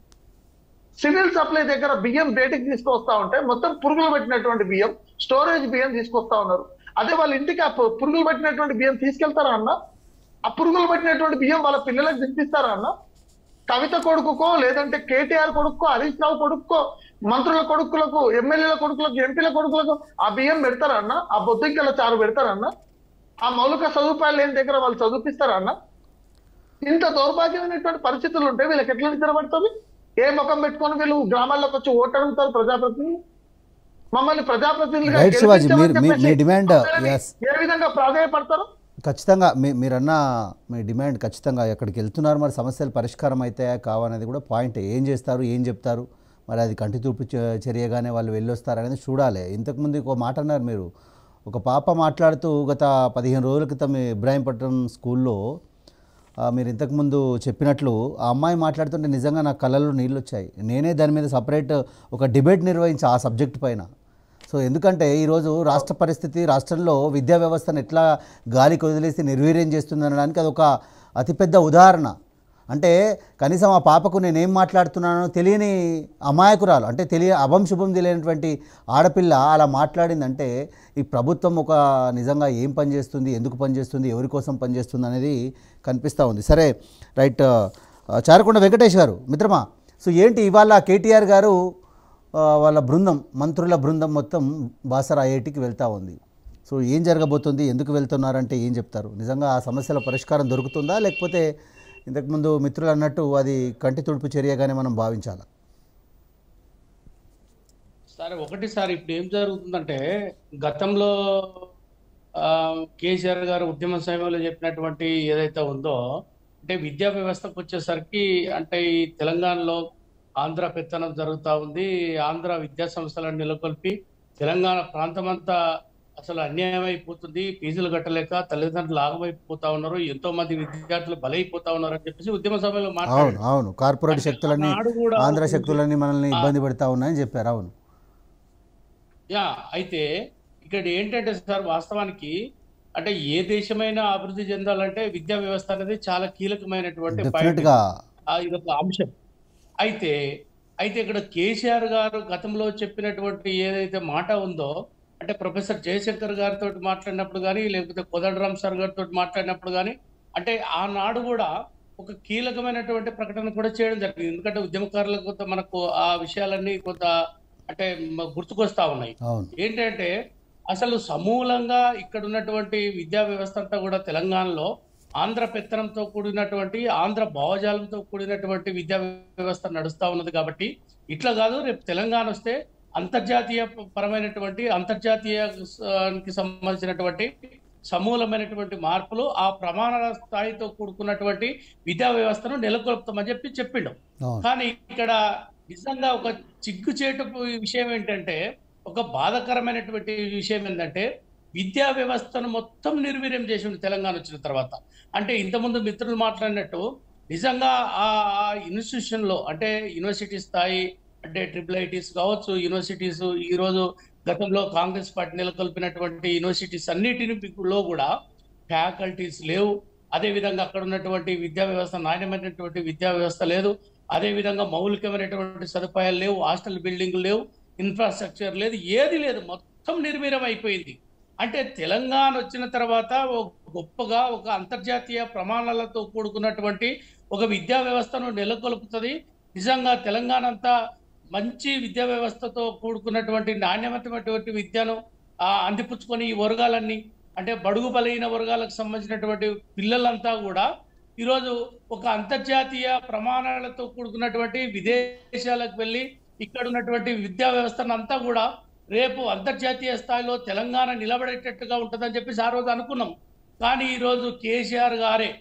సివిల్ సప్లై దగ్గర బియ్యం బయటికి తీసుకొస్తా ఉంటే మొత్తం పురుగులు పెట్టినటువంటి బియ్యం స్టోరేజ్ బియ్యం తీసుకొస్తా ఉన్నారు అదే వాళ్ళ ఇంటికి ఆ పు- పురుగులు పెట్టినటువంటి బియ్యం తీసుకెళ్తారా అన్న ఆ పురుగులు పెట్టినటువంటి బియ్యం వాళ్ళ పిల్లలకు తినిపిస్తారా అన్న కవిత కొడుకుకో లేదంటే కేటీఆర్ కొడుకో హరీష్ రావు కొడుకో మంత్రుల కొడుకులకు ఎమ్మెల్యేల కొడుకులకు ఎంపీల కొడుకులకు ఆ బియ్యం పెడతారా అన్న ఆ బొద్దింకల చారు పెడతారా అన్న ఆ మౌలిక సదుపాయాలు లేని దగ్గర వాళ్ళు చదివిపిస్తారా అన్న ఇంత దౌర్భాగ్యమైనటువంటి పరిస్థితులు ఉంటే వీళ్ళకి ఎట్లా నిద్రపడుతుంది ఏ ముఖం పెట్టుకొని వీళ్ళు గ్రామాల్లోకి వచ్చి ఓటు అడుగుతారు ప్రజాప్రతినిధులు మమ్మల్ని ప్రజాప్రతినిధులుగా Right, శివాజీ. గెలిపించమని మీరు- మీ- మీ చెప్పేసి demand, మమ్మల్ని yes. ఏ విధంగా ప్రాధాన్యపడతారు ఖచ్చితంగా మీ మీరన్న మీ డిమాండ్ ఖచ్చితంగా ఎక్కడికి వెళ్తున్నారు మరి సమస్యలు పరిష్కారం అవుతాయా కావనేది కూడా పాయింట్ ఏం చేస్తారు ఏం చెప్తారు మరి అది కంటి తూర్పు చ- చర్యగానే వాళ్ళు వెళ్ళొస్తారు అనేది చూడాలి ఇంతకుముందు ఒక మాట అన్నారు మీరు ఒక పాప మాట్లాడుతూ గత పదిహేను రోజుల క్రితం ఇబ్రాహీంపట్నం స్కూల్లో ఆ, మీరు ఇంతకుముందు చెప్పినట్లు ఆ అమ్మాయి మాట్లాడుతుంటే నిజంగా నా కళ్ళల్లో నీళ్ళు వచ్చాయి నేనే దాని మీద సపరేట్ ఒక డిబేట్ నిర్వహించి ఆ సబ్జెక్ట్ పైన సో ఎందుకంటే ఈరోజు రాష్ట్ర పరిస్థితి రాష్ట్రంలో విద్యా వ్యవస్థను ఎట్లా గాలికి వదిలేసి నిర్వీర్యం చేస్తుంది అనడానికి అదొక అతిపెద్ద ఉదాహరణ అంటే కనీసం ఆ పాపకు నేనేం మాట్లాడుతున్నానో తెలియని అమాయకురాలు అంటే తెలియ అభం శుభం తెలియనటువంటి ఆడపిల్ల అలా మాట్లాడిందంటే ఈ ప్రభుత్వం ఒక నిజంగా ఏం పని చేస్తుంది ఎందుకు పని చేస్తుంది ఎవరి కోసం పనిచేస్తుంది అనేది కనిపిస్తూ ఉంది సరే రైట్ ఆ, చారకొండ వెంకటేష్ గారు మిత్రమా సో ఏంటి ఇవాళ కేటీఆర్ గారు ఆ, వాళ్ళ బృందం మంత్రుల బృందం మొత్తం బాసర ఐఐటికి వెళ్తూ ఉంది సో ఏం జరగబోతుంది ఎందుకు వెళ్తున్నారంటే ఏం చెప్తారు నిజంగా ఆ సమస్యల పరిష్కారం దొరుకుతుందా లేకపోతే ఇంతకుముందు మిత్రులు అన్నట్టు అది కంటి తుడుపు చర్యగానే మనం భావించాలా సరే ఒకటి సార్ ఇప్పుడు ఏం జరుగుతుందంటే గతంలో ఆ, కేసీఆర్ గారు ఉద్యమ సమయంలో చెప్పినటువంటి ఏదైతే ఉందో అంటే విద్యా వ్యవస్థకు వచ్చేసరికి అంటే ఈ తెలంగాణలో ఆంధ్ర పెత్తనం జరుగుతూ ఉంది ఆంధ్ర విద్యా సంస్థలను నెలకొల్పి తెలంగాణ ప్రాంతమంతా అసలు అన్యాయం అయిపోతుంది ఫీజులు కట్టలేక తల్లిదండ్రులు ఆగమైపోతా ఉన్నారు ఎంతో మంది విద్యార్థులు బలైపోతా ఉన్నారు అని చెప్పేసి ఉద్యమ సభలో అవును మాట్లాడారు అవును కార్పొరేట్ శక్తులన్నీ ఆనాడు కూడా ఆంధ్ర శక్తులన్నీ మనల్ని ఇబ్బంది పెడతా ఉన్నాయని చెప్పారు అవును యా అయితే ఇక్కడ ఏంటంటే సార్ వాస్తవానికి అంటే ఏ దేశమైనా అభివృద్ధి చెందాలంటే విద్యా వ్యవస్థ అనేది చాలా కీలకమైనటువంటి point. డెఫినెట్గా ఆ, ఇదొక అంశం అయితే అయితే ఇక్కడ కేసీఆర్ గారు గతంలో చెప్పినటువంటి ఏదైతే మాట ఉందో అంటే ప్రొఫెసర్ జయశంకర్ గారితో మాట్లాడినప్పుడు కానీ లేకపోతే కోదండరామ్ సార్ గారితో మాట్లాడినప్పుడు కానీ అంటే ఆనాడు కూడా ఒక కీలకమైనటువంటి ప్రకటన కూడా చేయడం జరిగింది ఎందుకంటే ఉద్యమకారులకు కొంత మనకు ఆ విషయాలన్నీ కొంత అంటే మ- గుర్తుకొస్తా ఉన్నాయి అవును ఏంటంటే అసలు సమూలంగా ఇక్కడ ఉన్నటువంటి విద్యా వ్యవస్థ అంతా కూడా తెలంగాణలో ఆంధ్ర పెత్తనంతో కూడినటువంటి ఆంధ్ర భావజాలంతో కూడినటువంటి విద్యా వ్యవస్థ నడుస్తా ఉన్నది కాబట్టి ఇట్లా కాదు రేపు తెలంగాణ వస్తే అంతర్జాతీయ పరమైనటువంటి అంతర్జాతీయానికి సంబంధించినటువంటి సమూలమైనటువంటి మార్పులు ఆ ప్రమాణాల స్థాయితో కూడుకున్నటువంటి విద్యా వ్యవస్థను నెలకొల్పుతామని చెప్పి చెప్పిండు అవును కానీ ఇక్కడ నిజంగా ఒక చిగ్గుచేటు విషయం ఏంటంటే ఒక బాధకరమైనటువంటి విషయం ఏంటంటే విద్యా వ్యవస్థను మొత్తం నిర్వీర్యం చేసిండు తెలంగాణ వచ్చిన తర్వాత అంటే ఇంతకుముందు మిత్రులు మాట్లాడినట్టు నిజంగా ఆ ఇన్స్టిట్యూషన్ లో అంటే యూనివర్సిటీ స్థాయి అంటే ట్రిపుల్ ఐటీస్ కావచ్చు యూనివర్సిటీస్ ఈ రోజు గతంలో కాంగ్రెస్ పార్టీ నెలకొల్పినటువంటి యూనివర్సిటీస్ అన్నిటిని లో కూడా ఫ్యాకల్టీస్ లేవు అదే విధంగా అక్కడ ఉన్నటువంటి విద్యా వ్యవస్థ నాణ్యమైనటువంటి విద్యా వ్యవస్థ లేదు అదే విధంగా మౌలికమైనటువంటి సదుపాయాలు లేవు హాస్టల్ బిల్డింగ్లు లేవు ఇన్ఫ్రాస్ట్రక్చర్ లేదు ఏది లేదు మొత్తం నిర్వీర్యం అయిపోయింది అంటే తెలంగాణ వచ్చిన తర్వాత ఒక గొప్పగా ఒక అంతర్జాతీయ ప్రమాణాలతో కూడుకున్నటువంటి ఒక విద్యా వ్యవస్థను నెలకొల్పుతుంది నిజంగా తెలంగాణ అంతా మంచి విద్యా వ్యవస్థతో కూడుకున్నటువంటి నాణ్యమైనటువంటి విద్యను ఆ, అందిపుచ్చుకొని ఈ వర్గాలన్నీ అంటే బడుగు బలైన వర్గాలకు సంబంధించినటువంటి పిల్లలంతా కూడా ఈరోజు ఒక అంతర్జాతీయ ప్రమాణాలతో కూడుకున్నటువంటి విదేశాలకు వెళ్ళి ఇక్కడ ఉన్నటువంటి విద్యా వ్యవస్థను అంతా కూడా రేపు అంతర్జాతీయ స్థాయిలో తెలంగాణ నిలబడేటట్టుగా ఉంటుందని చెప్పేసి ఆ రోజు అనుకున్నాం కానీ ఈరోజు కేసీఆర్ గారే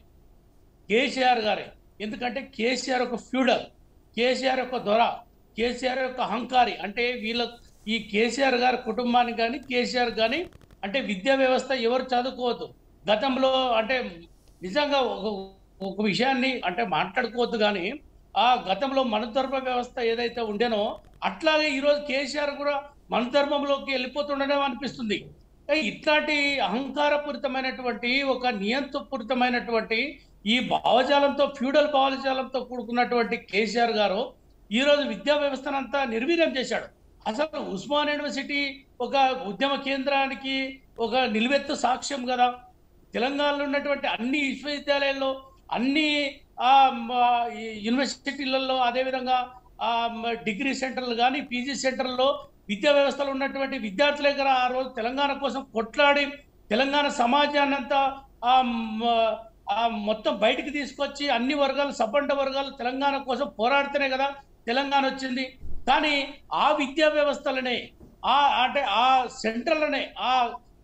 కేసీఆర్ గారే ఎందుకంటే కేసీఆర్ ఒక ఫ్యూడల్ కేసీఆర్ ఒక దొర కేసీఆర్ యొక్క అహంకారి అంటే వీళ్ళ ఈ కేసీఆర్ గారి కుటుంబానికి కానీ కేసీఆర్ కానీ అంటే విద్యా వ్యవస్థ ఎవరు చదువుకోవద్దు గతంలో అంటే నిజంగా ఒక ఒక విషయాన్ని అంటే మాట్లాడుకోవద్దు కానీ ఆ గతంలో మనధర్మ వ్యవస్థ ఏదైతే ఉండేనో అట్లాగే ఈరోజు కేసీఆర్ కూడా మనధర్మంలోకి వెళ్ళిపోతుండడం అనిపిస్తుంది ఏ ఇట్లాంటి అహంకారపూరితమైనటువంటి ఒక నియంత్రపూరితమైనటువంటి ఈ భావజాలంతో ఫ్యూడల్ భావజాలంతో కూడుకున్నటువంటి కేసీఆర్ గారు ఈ రోజు విద్యా వ్యవస్థనంతా నిర్వీర్యం చేశాడు అసలు ఉస్మాన్ యూనివర్సిటీ ఒక ఉద్యమ కేంద్రానికి ఒక నిలువెత్తు సాక్ష్యం కదా తెలంగాణలో ఉన్నటువంటి అన్ని విశ్వవిద్యాలయాల్లో అన్ని ఆ, మ, ఈ యూనివర్సిటీలలో అదేవిధంగా ఆ, మ, డిగ్రీ సెంటర్లు కానీ పీజీ సెంటర్లో విద్యా వ్యవస్థలో ఉన్నటువంటి విద్యార్థులే కదా ఆ రోజు తెలంగాణ కోసం కొట్లాడి తెలంగాణ సమాజాన్ని అంతా ఆ, మ, ఆ మొత్తం బయటికి తీసుకొచ్చి అన్ని వర్గాలు సబ్బండ వర్గాలు తెలంగాణ కోసం పోరాడితేనే కదా తెలంగాణ వచ్చింది కానీ ఆ విద్యా వ్యవస్థలనే ఆ అంటే ఆ సెంటర్లనే ఆ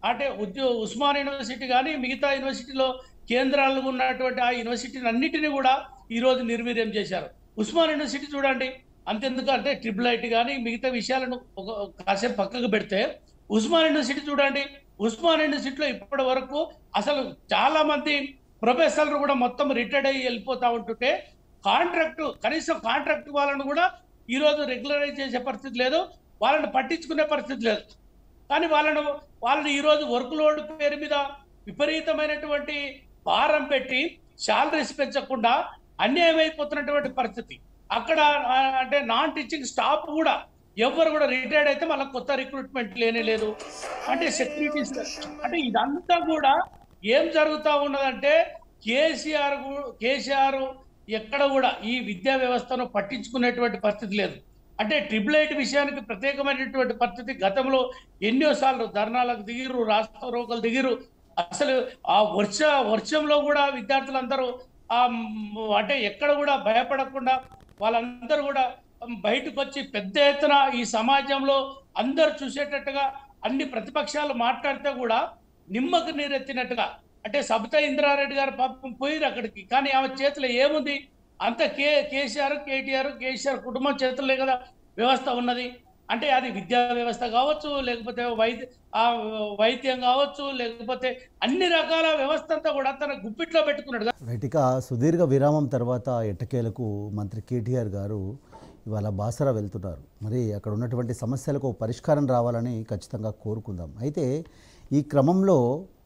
అంటే ఉద్యో ఉస్మాన్ యూనివర్సిటీ కానీ మిగతా యూనివర్సిటీలో కేంద్రాలు ఉన్నటువంటి ఆ యూనివర్సిటీని అన్నిటినీ కూడా ఈ రోజు నిర్వీర్యం చేశారు ఉస్మాన్ యూనివర్సిటీ చూడండి అంతెందుకు అంటే ట్రిపుల్ ఐటీ కానీ మిగతా విషయాలను ఒక కాసేపు పక్కకు పెడితే ఉస్మాన్ యూనివర్సిటీ చూడండి ఉస్మాన్ యూనివర్సిటీలో ఇప్పటి వరకు అసలు చాలా మంది ప్రొఫెసర్లు కూడా మొత్తం రిటైర్డ్ అయ్యి వెళ్ళిపోతా ఉంటుంటే కాంట్రాక్ట్ కనీసం కాంట్రాక్ట్ వాళ్ళను కూడా ఈ రోజు రెగ్యులరైజ్ చేసే పరిస్థితి లేదు వాళ్ళని పట్టించుకునే పరిస్థితి లేదు కానీ వాళ్ళను వాళ్ళని ఈ రోజు వర్క్ లోడ్ పేరు మీద విపరీతమైనటువంటి భారం పెట్టి శాలరీస్ పెంచకుండా అన్యాయం అయిపోతున్నటువంటి పరిస్థితి అక్కడ ఆ, అంటే నాన్ టీచింగ్ స్టాఫ్ కూడా ఎవరు కూడా రిటైర్డ్ అయితే మళ్ళీ కొత్త రిక్రూట్మెంట్ లేనే లేదు అంటే సెక్యూరిటీస్ అంటే ఇదంతా కూడా ఏం జరుగుతా ఉన్నదంటే కేసీఆర్ గు- కేసీఆర్ ఎక్కడ కూడా ఈ విద్యా వ్యవస్థను పట్టించుకునేటువంటి పరిస్థితి లేదు అంటే ట్రిపుల్ ఐటీ విషయానికి ప్రత్యేకమైనటువంటి పరిస్థితి గతంలో ఎన్నోసార్లు ధర్నాలకు దిగిరు రాష్ట్ర రోకలు దిగిరు అసలు ఆ వర్ష వర్షంలో కూడా విద్యార్థులందరూ ఆ మ్, అంటే ఎక్కడ కూడా భయపడకుండా వాళ్ళందరూ కూడా బయటకు వచ్చి పెద్ద ఎత్తున ఈ సమాజంలో అందరు చూసేటట్టుగా అన్ని ప్రతిపక్షాలు మాట్లాడితే కూడా నిమ్మకు నీరెత్తినట్టుగా అంటే సబితా ఇంద్రారెడ్డి గారు పాపం పోయిరు అక్కడికి కానీ ఆమె చేతిలో ఏముంది అంత కే కేసీఆర్ కేటీఆర్ కేసీఆర్ కుటుంబం చేతుల్లో కదా వ్యవస్థ ఉన్నది అంటే అది విద్యా వ్యవస్థ కావచ్చు లేకపోతే వైద్య ఆ వైద్యం కావచ్చు లేకపోతే అన్ని రకాల వ్యవస్థ అంతా కూడా తన గుప్పిట్లో పెట్టుకున్నాడు రైట్ ఇక సుదీర్ఘ విరామం తర్వాత ఎట్టకేలకు మంత్రి కేటీఆర్ గారు ఇవాళ బాసరా వెళ్తున్నారు మరి అక్కడ ఉన్నటువంటి సమస్యలకు ఒక పరిష్కారం రావాలని ఖచ్చితంగా కోరుకుందాం అయితే ఈ క్రమంలో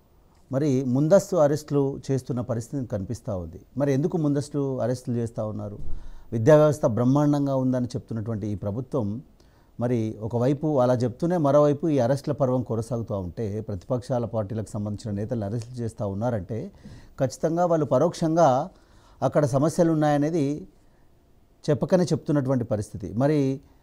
మరి ముందస్తు అరెస్టులు చేస్తున్న పరిస్థితి కనిపిస్తూ ఉంది మరి ఎందుకు ముందస్తు అరెస్టులు చేస్తూ ఉన్నారు విద్యా వ్యవస్థ బ్రహ్మాండంగా ఉందని చెప్తున్నటువంటి ఈ ప్రభుత్వం మరి ఒకవైపు అలా చెప్తూనే మరోవైపు ఈ అరెస్టుల పర్వం కొనసాగుతూ ఉంటే ప్రతిపక్షాల పార్టీలకు సంబంధించిన నేతలు అరెస్టులు చేస్తూ ఉన్నారంటే ఖచ్చితంగా వాళ్ళు పరోక్షంగా అక్కడ సమస్యలు ఉన్నాయనేది చెప్పకనే చెప్తున్నటువంటి పరిస్థితి మరి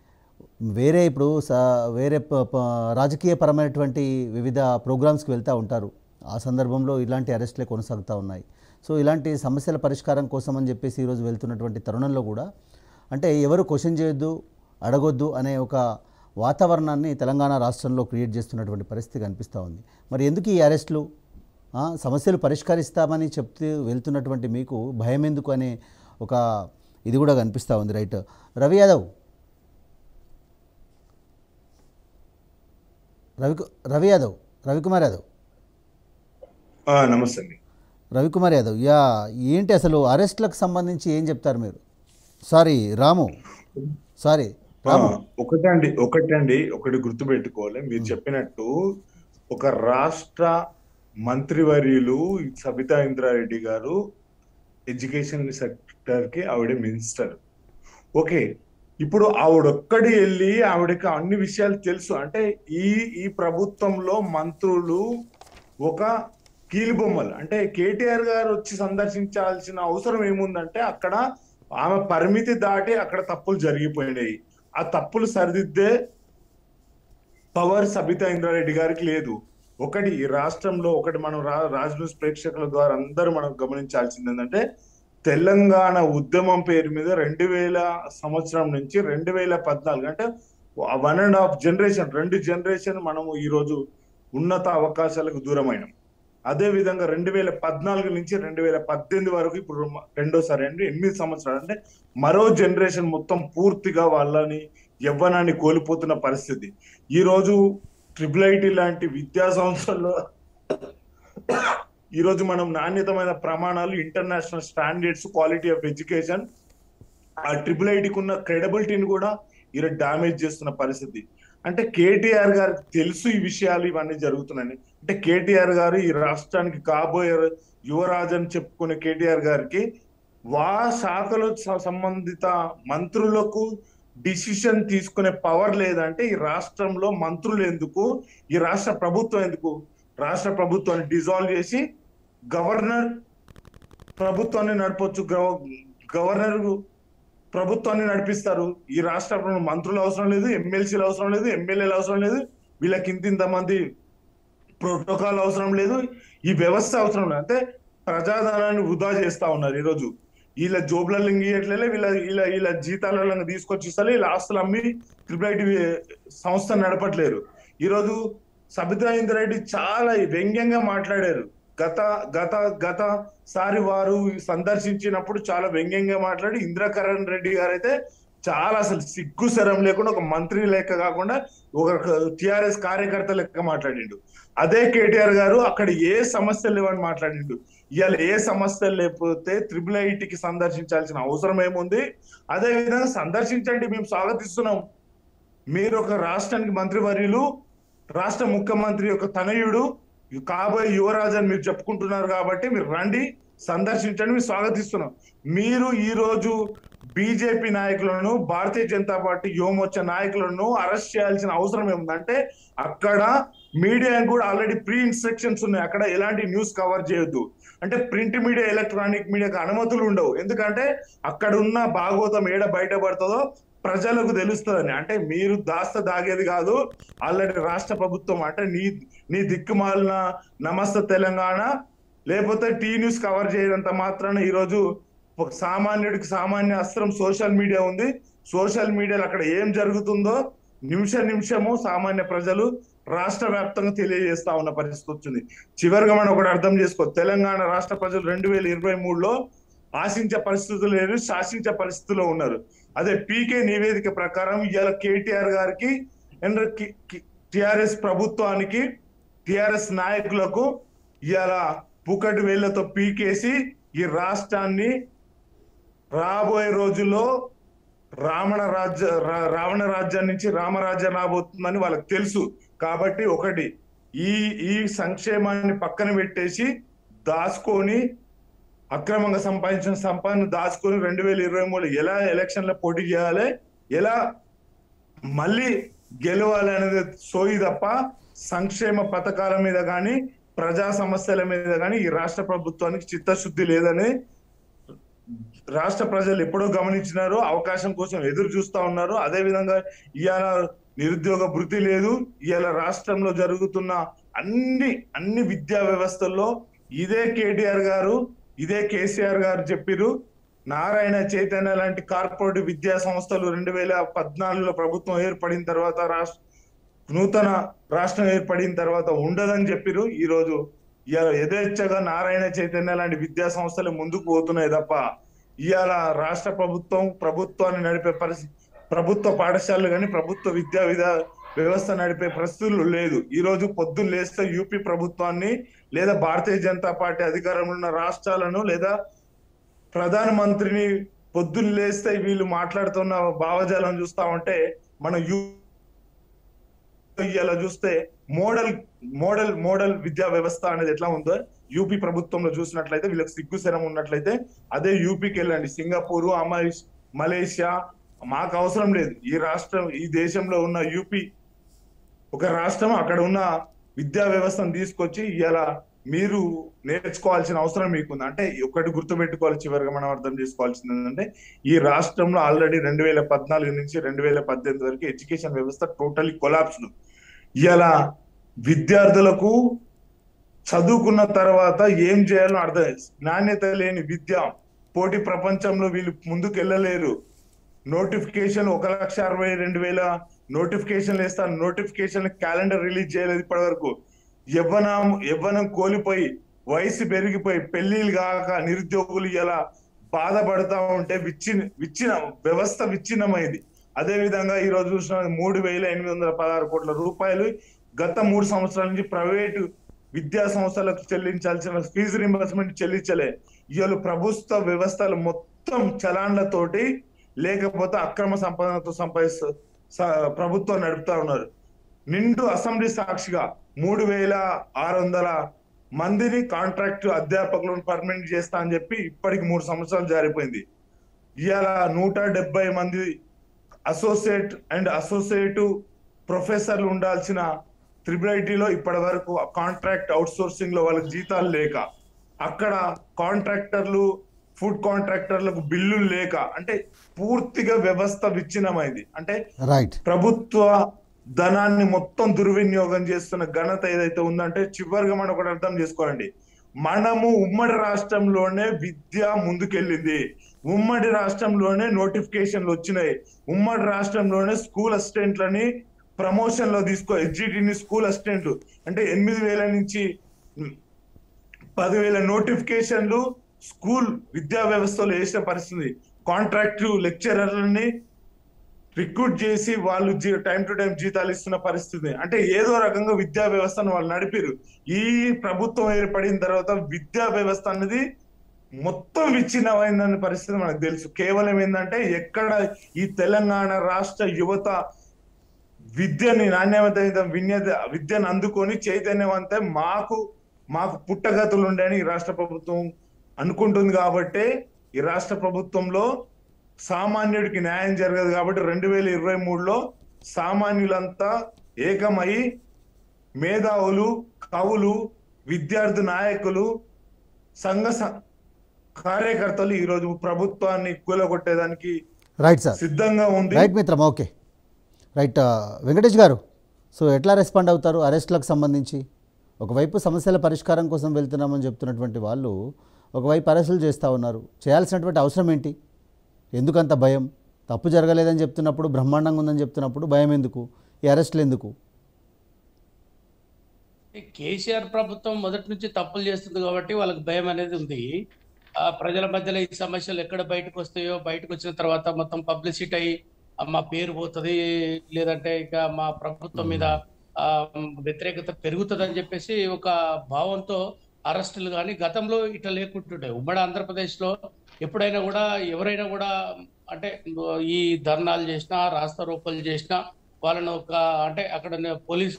వేరే ఇప్పుడు స వేరే ప- ప- రాజకీయపరమైనటువంటి వివిధ ప్రోగ్రామ్స్కి వెళ్తూ ఉంటారు ఆ సందర్భంలో ఇలాంటి అరెస్టులే కొనసాగుతూ ఉన్నాయి సో ఇలాంటి సమస్యల పరిష్కారం కోసం అని చెప్పేసి ఈరోజు వెళ్తున్నటువంటి తరుణంలో కూడా అంటే ఎవరు క్వశ్చన్ చేయొద్దు అడగొద్దు అనే ఒక వాతావరణాన్ని తెలంగాణ రాష్ట్రంలో క్రియేట్ చేస్తున్నటువంటి పరిస్థితి కనిపిస్తూ ఉంది మరి ఎందుకు ఈ అరెస్టులు ఆ, సమస్యలు పరిష్కరిస్తామని చెప్తూ వెళ్తున్నటువంటి మీకు భయం ఎందుకు అనే ఒక ఇది కూడా కనిపిస్తూ ఉంది రైట్ రవి యాదవ్ రవి రవి యాదవ్ రవికుమార్ యాదవ్ ఆ, నమస్తే అండి రవికుమార్ యాదవ్ యా ఏంటి అసలు అరెస్ట్లకు సంబంధించి ఏం చెప్తారు మీరు సారీ రాము సారీ ఆ, రాము ఒకటండి ఒకటండి ఒకటి గుర్తుపెట్టుకోవాలి మీరు చెప్పినట్టు ఒక రాష్ట్ర మంత్రివర్యులు సబితా ఇంద్రారెడ్డి గారు ఎడ్యుకేషన్ సెక్టర్ కి ఆవిడ మినిస్టర్ ఓకే ఇప్పుడు ఆవిడొక్కడి వెళ్ళి ఆవిడకి అన్ని విషయాలు తెలుసు అంటే ఈ ఈ ప్రభుత్వంలో మంత్రులు ఒక కీలుబొమ్మలు అంటే కేటీఆర్ గారు వచ్చి సందర్శించాల్సిన అవసరం ఏముందంటే అక్కడ ఆమె పరిమితి దాటి అక్కడ తప్పులు జరిగిపోయినాయి ఆ తప్పులు సరిదిద్దే పవర్ సబితా ఇంద్రారెడ్డి గారికి లేదు ఒకటి ఈ రాష్ట్రంలో ఒకటి మనం రా రాజ్ న్యూస్ ప్రేక్షకుల ద్వారా అందరూ మనం గమనించాల్సింది ఏంటంటే తెలంగాణ ఉద్యమం పేరు మీద రెండు వేల సంవత్సరం నుంచి రెండు వేల పద్నాలుగు అంటే వన్ అండ్ హాఫ్ జనరేషన్ రెండు జనరేషన్ మనము ఈ రోజు ఉన్నత అవకాశాలకు దూరమైనాం అదే విధంగా రెండు వేల పద్నాలుగు నుంచి రెండు వేల పద్దెనిమిది వరకు ఇప్పుడు రెండోసారి అండి ఎనిమిది సంవత్సరాలు అంటే మరో జనరేషన్ మొత్తం పూర్తిగా వాళ్ళని యవ్వనాన్ని కోల్పోతున్న పరిస్థితి ఈ రోజు ట్రిపుల్ ఐటీ లాంటి విద్యా సంస్థల్లో ఈ రోజు మనం నాణ్యతమైన ప్రమాణాలు international standards quality of education ఆ ట్రిపుల్ ఐటీకి ఉన్న క్రెడిబిలిటీని కూడా ఈరోజు డామేజ్ చేస్తున్న పరిస్థితి అంటే కేటీఆర్ గారికి తెలుసు ఈ విషయాలు ఇవన్నీ జరుగుతున్నాయని అంటే కేటీఆర్ గారు ఈ రాష్ట్రానికి కాబోయే యువరాజు అని చెప్పుకునే కేటీఆర్ గారికి వా శాఖలో స- సంబంధిత మంత్రులకు డిసిషన్ తీసుకునే పవర్ లేదంటే ఈ రాష్ట్రంలో మంత్రులు ఎందుకు ఈ రాష్ట్ర ప్రభుత్వం ఎందుకు రాష్ట్ర ప్రభుత్వాన్ని డిజాల్వ్ చేసి గవర్నర్ ప్రభుత్వాన్ని నడపొచ్చు గవ- గవర్నర్ ప్రభుత్వాన్ని నడిపిస్తారు ఈ రాష్ట్రంలో మంత్రులు అవసరం లేదు ఎమ్మెల్సీలు అవసరం లేదు ఎమ్మెల్యేలు అవసరం లేదు వీళ్ళకి ఇంత ఇంత మంది ప్రోటోకాల్ అవసరం లేదు ఈ వ్యవస్థ అవసరం లేదు అంటే ప్రజాధనాన్ని వృధా చేస్తా ఉన్నారు ఈరోజు వీళ్ళ జోబులలో ఇంగియట్లే వీళ్ళ వీళ్ళ వీళ్ళ జీతాలలో తీసుకొచ్చి ఇస్తారు వీళ్ళ ఆస్తులు అమ్మి ట్రిపుల్ ఐటీ సంస్థ నడపట్లేరు ఈరోజు సబితా ఇంద్రెడ్డి చాలా వ్యంగ్యంగా మాట్లాడారు గత గత గత సారి వారు సందర్శించినప్పుడు చాలా వ్యంగ్యంగా మాట్లాడి ఇంద్రకరణ్ రెడ్డి గారు అయితే చాలా అసలు సిగ్గు శరం లేకుండా ఒక మంత్రి లెక్క కాకుండా ఒక టిఆర్ఎస్ కార్యకర్త లెక్క మాట్లాడిండు అదే కేటీఆర్ గారు అక్కడ ఏ సమస్యలు లేవని మాట్లాడిండు ఇవాళ ఏ సమస్యలు లేకపోతే త్రిబుల్ ఐటీకి సందర్శించాల్సిన అవసరం ఏముంది అదే విధంగా సందర్శించండి మేము స్వాగతిస్తున్నాం మీరు ఒక రాష్ట్రానికి మంత్రివర్యులు రాష్ట్ర ముఖ్యమంత్రి యొక్క తనయుడు కాబోయే యువరాజు అని మీరు చెప్పుకుంటున్నారు కాబట్టి మీరు రండి సందర్శించండి మేము స్వాగతిస్తున్నాం మీరు ఈ రోజు బీజేపీ నాయకులను భారతీయ జనతా పార్టీ యువమోర్చా నాయకులను అరెస్ట్ చేయాల్సిన అవసరం ఏముందంటే అక్కడ మీడియా కూడా ఆల్రెడీ ప్రీ ఇన్స్ట్రక్షన్స్ ఉన్నాయి అక్కడ ఎలాంటి న్యూస్ కవర్ చేయొద్దు అంటే ప్రింట్ మీడియా ఎలక్ట్రానిక్ మీడియాకి అనుమతులు ఉండవు ఎందుకంటే అక్కడ ఉన్న భాగవతం ఏడ బయటపడుతుందో ప్రజలకు తెలుస్తుందని అంటే మీరు దాస్త దాగేది కాదు ఆల్రెడీ రాష్ట్ర ప్రభుత్వం అంటే నీ నీ దిక్కుమాలిన నమస్తే తెలంగాణ లేకపోతే టీ న్యూస్ కవర్ చేయనంత మాత్రాన ఈరోజు ఒక సామాన్యుడికి సామాన్య అస్త్రం సోషల్ మీడియా ఉంది సోషల్ మీడియాలో అక్కడ ఏం జరుగుతుందో నిమిష నిమిషము సామాన్య ప్రజలు రాష్ట్ర వ్యాప్తంగా తెలియజేస్తా ఉన్న పరిస్థితి వచ్చింది చివరిగా మనం ఒకటి అర్థం చేసుకో తెలంగాణ రాష్ట్ర ప్రజలు రెండు వేల ఇరవై మూడులో ఆశించే పరిస్థితులు లేదు శాసించే పరిస్థితిలో ఉన్నారు అదే పీకే నివేదిక ప్రకారం ఇవాళ కేటీఆర్ గారికి అండ్ టిఆర్ఎస్ ప్రభుత్వానికి టిఆర్ఎస్ నాయకులకు ఇవాళ పుకటి వేళ్లతో పీకేసి ఈ రాష్ట్రాన్ని రాబోయే రోజుల్లో రావణ రాజ్య రా- రావణ రాజ్యం నుంచి రామరాజ్యం రాబోతుందని వాళ్ళకి తెలుసు కాబట్టి ఒకటి ఈ ఈ సంక్షేమాన్ని పక్కన పెట్టేసి దాచుకొని అక్రమంగా సంపాదించిన సంపాదన దాచుకొని రెండు వేల ఇరవై మూడు ఎలా ఎలక్షన్ లో పోటీ చేయాలి ఎలా మళ్ళీ గెలవాలి అనేది సోయి తప్ప సంక్షేమ పథకాల మీద కానీ ప్రజా సమస్యల మీద కానీ ఈ రాష్ట్ర ప్రభుత్వానికి చిత్తశుద్ధి లేదని రాష్ట్ర ప్రజలు ఎప్పుడో గమనించినారు అవకాశం కోసం ఎదురు చూస్తా ఉన్నారు అదే విధంగా ఇవాళ నిరుద్యోగ భృతి లేదు ఇవాళ రాష్ట్రంలో జరుగుతున్న అన్ని అన్ని విద్యా వ్యవస్థల్లో ఇదే కేటీఆర్ గారు ఇదే కేసీఆర్ గారు చెప్పిరు నారాయణ చైతన్య లాంటి కార్పొరేట్ విద్యా సంస్థలు రెండు వేల పద్నాలుగులో ప్రభుత్వం ఏర్పడిన తర్వాత రాష్ట్ర నూతన రాష్ట్రం ఏర్పడిన తర్వాత ఉండదని చెప్పిరు ఈ రోజు ఇవాళ యథేచ్ఛగా నారాయణ చైతన్య లాంటి విద్యా సంస్థలు ముందుకు పోతున్నాయి తప్ప ఇవాళ రాష్ట్ర ప్రభుత్వం ప్రభుత్వాన్ని నడిపే పరిస్థితి ప్రభుత్వ పాఠశాలలు కానీ ప్రభుత్వ విద్యా విధా వ్యవస్థ నడిపే పరిస్థితులు లేదు ఈ రోజు పొద్దున్న లేస్తే యూపీ ప్రభుత్వాన్ని లేదా భారతీయ జనతా పార్టీ అధికారంలో ఉన్న రాష్ట్రాలను లేదా ప్రధాన మంత్రిని పొద్దున్న లేస్తే వీళ్ళు మాట్లాడుతున్న భావజాలం చూస్తా ఉంటే మన యూ ఇలా చూస్తే మోడల్ మోడల్ మోడల్ విద్యా వ్యవస్థ అనేది ఎట్లా ఉందో యూపీ ప్రభుత్వంలో చూసినట్లయితే వీళ్ళకి సిగ్గు శరం ఉన్నట్లయితే అదే యూపీకి వెళ్ళండి సింగపూర్ అమరీష్ మలేషియా మాకు అవసరం లేదు ఈ రాష్ట్రం ఈ దేశంలో ఉన్న యూపీ ఒక రాష్ట్రం అక్కడ ఉన్న విద్యా వ్యవస్థను తీసుకొచ్చి ఇలా మీరు నేర్చుకోవాల్సిన అవసరం మీకుంది అంటే ఒకటి గుర్తుపెట్టుకోవాలి చివరిగా మనం అర్థం చేసుకోవాల్సింది ఏంటంటే ఈ రాష్ట్రంలో ఆల్రెడీ రెండు వేల పద్నాలుగు నుంచి రెండు వేల పద్దెనిమిది వరకు ఎడ్యుకేషన్ వ్యవస్థ టోటలీ కొలాప్స్డ్ ఇలా విద్యార్థులకు చదువుకున్న తర్వాత ఏం చేయాలో అర్థం నాణ్యత లేని విద్య పోటీ ప్రపంచంలో వీళ్ళు ముందుకు వెళ్ళలేరు నోటిఫికేషన్ ఒక లక్ష అరవై రెండు వేల నోటిఫికేషన్లు వేస్తాను నోటిఫికేషన్ క్యాలెండర్ రిలీజ్ చేయలేదు ఇప్పటి వరకు యవ్వనం యవ్వనం కోల్పోయి వయసు పెరిగిపోయి పెళ్లిళ్ళు కాక నిరుద్యోగులు ఇలా బాధపడతా ఉంటే విచ్చిన విచ్చిన వ్యవస్థ విచ్ఛిన్నమైంది అదే విధంగా ఈ రోజు చూసిన మూడు వేల ఎనిమిది వందల పదహారు కోట్ల రూపాయలు గత మూడు సంవత్సరాల నుంచి ప్రైవేటు విద్యా సంస్థలకు చెల్లించాల్సిన ఫీజు రింబర్స్మెంట్ చెల్లించలే ఇవాళ ప్రభుత్వ వ్యవస్థలు మొత్తం చలాన్లతోటి లేకపోతే అక్రమ సంపాదనతో సంపాదిస్తూ స- ప్రభుత్వం నడుపుతా ఉన్నారు నిండు అసెంబ్లీ సాక్షిగా మూడు వేల ఆరు వందల మందిని కాంట్రాక్ట్ అధ్యాపకులను పర్మనెంట్ చేస్తా అని చెప్పి ఇప్పటికి మూడు సంవత్సరాలు జారిపోయింది ఇవాళ నూట డెబ్బై మంది అసోసియేట్ అండ్ అసోసియేటివ్ ప్రొఫెసర్లు ఉండాల్సిన త్రిబుల్ ఐటీలో ఇప్పటి వరకు కాంట్రాక్ట్ అవుట్ సోర్సింగ్ లో వాళ్ళకి జీతాలు లేక అక్కడ కాంట్రాక్టర్లు ఫుడ్ కాంట్రాక్టర్లకు బిల్లులు లేక అంటే పూర్తిగా వ్యవస్థ విచ్ఛిన్నమైంది అంటే రైట్ ప్రభుత్వ ధనాన్ని మొత్తం దుర్వినియోగం చేస్తున్న ఘనత ఏదైతే ఉందంటే చివరిగా మనం ఒకటి అర్థం చేసుకోవాలండి మనము ఉమ్మడి రాష్ట్రంలోనే విద్య ముందుకెళ్ళింది ఉమ్మడి రాష్ట్రంలోనే నోటిఫికేషన్లు వచ్చినాయి ఉమ్మడి రాష్ట్రంలోనే స్కూల్ అసిస్టెంట్లని ప్రమోషన్ లో తీసుకో హెచ్జిటిని స్కూల్ అసిస్టెంట్ అంటే ఎనిమిది వేల నుంచి పదివేల నోటిఫికేషన్లు స్కూల్ విద్యా వ్యవస్థలో వేసిన పరిస్థితి కాంట్రాక్ట్ లెక్చరర్లని రిక్రూట్ చేసి వాళ్ళు టైం టు టైం జీతాలు ఇస్తున్న పరిస్థితి అంటే ఏదో రకంగా విద్యా వ్యవస్థను వాళ్ళు నడిపారు ఈ ప్రభుత్వం ఏర్పడిన తర్వాత విద్యా వ్యవస్థ అనేది మొత్తం విచ్ఛిన్నమైందనే పరిస్థితి మనకు తెలుసు కేవలం ఏంటంటే ఎక్కడ ఈ తెలంగాణ రాష్ట్ర యువత విద్యని నాణ్యమైన విద్య విద్యను అందుకొని చైతన్యవంతే మాకు మాకు పుట్టగతులు ఉండని ఈ రాష్ట్ర ప్రభుత్వం అనుకుంటుంది కాబట్టి ఈ రాష్ట్ర ప్రభుత్వంలో సామాన్యుడికి న్యాయం జరగదు కాబట్టి రెండు వేల ఇరవై మూడులో సామాన్యులంతా ఏకమై మేధావులు కవులు విద్యార్థి నాయకులు సంఘ స- కార్యకర్తలు ఈ రోజు ప్రభుత్వాన్ని కూలగొట్టేదానికి రైట్ సార్ సిద్ధంగా ఉంది రైట్ మిత్రం ఓకే రైట్ ఆ, వెంకటేష్ గారు సో ఎట్లా రెస్పాండ్ అవుతారు అరెస్టులకు సంబంధించి ఒకవైపు సమస్యల పరిష్కారం కోసం వెళ్తున్నామని చెప్తున్నటువంటి వాళ్ళు ఒకవైపు అరెస్టులు చేస్తూ ఉన్నారు చేయాల్సినటువంటి అవసరం ఏంటి ఎందుకంత భయం తప్పు జరగలేదని చెప్తున్నప్పుడు బ్రహ్మాండంగా ఉందని చెప్తున్నప్పుడు భయం ఎందుకు ఈ అరెస్టులు ఎందుకు ఈ కేసీఆర్ ప్రభుత్వం మొదటి నుంచి తప్పులు చేస్తుంది కాబట్టి వాళ్ళకి భయం అనేది ఉంది ఆ ప్రజల మధ్యలో ఈ సమస్యలు ఎక్కడ బయటకు వస్తాయో బయటకు వచ్చిన తర్వాత మొత్తం పబ్లిసిటీ అయ్యి ఆ, మా పేరు పోతుంది లేదంటే ఇక మా ప్రభుత్వం మీద ఆ, వ్యతిరేకత పెరుగుతుంది అని చెప్పేసి ఒక భావంతో అరెస్టులు కానీ గతంలో ఇట్లా లేకుంటుండే ఉమ్మడి ఆంధ్రప్రదేశ్లో ఎప్పుడైనా కూడా ఎవరైనా కూడా అంటే ఈ ధర్నాలు చేసినా రాస్తా రోపలు చేసినా వాళ్ళను ఒక అంటే అక్కడ పోలీస్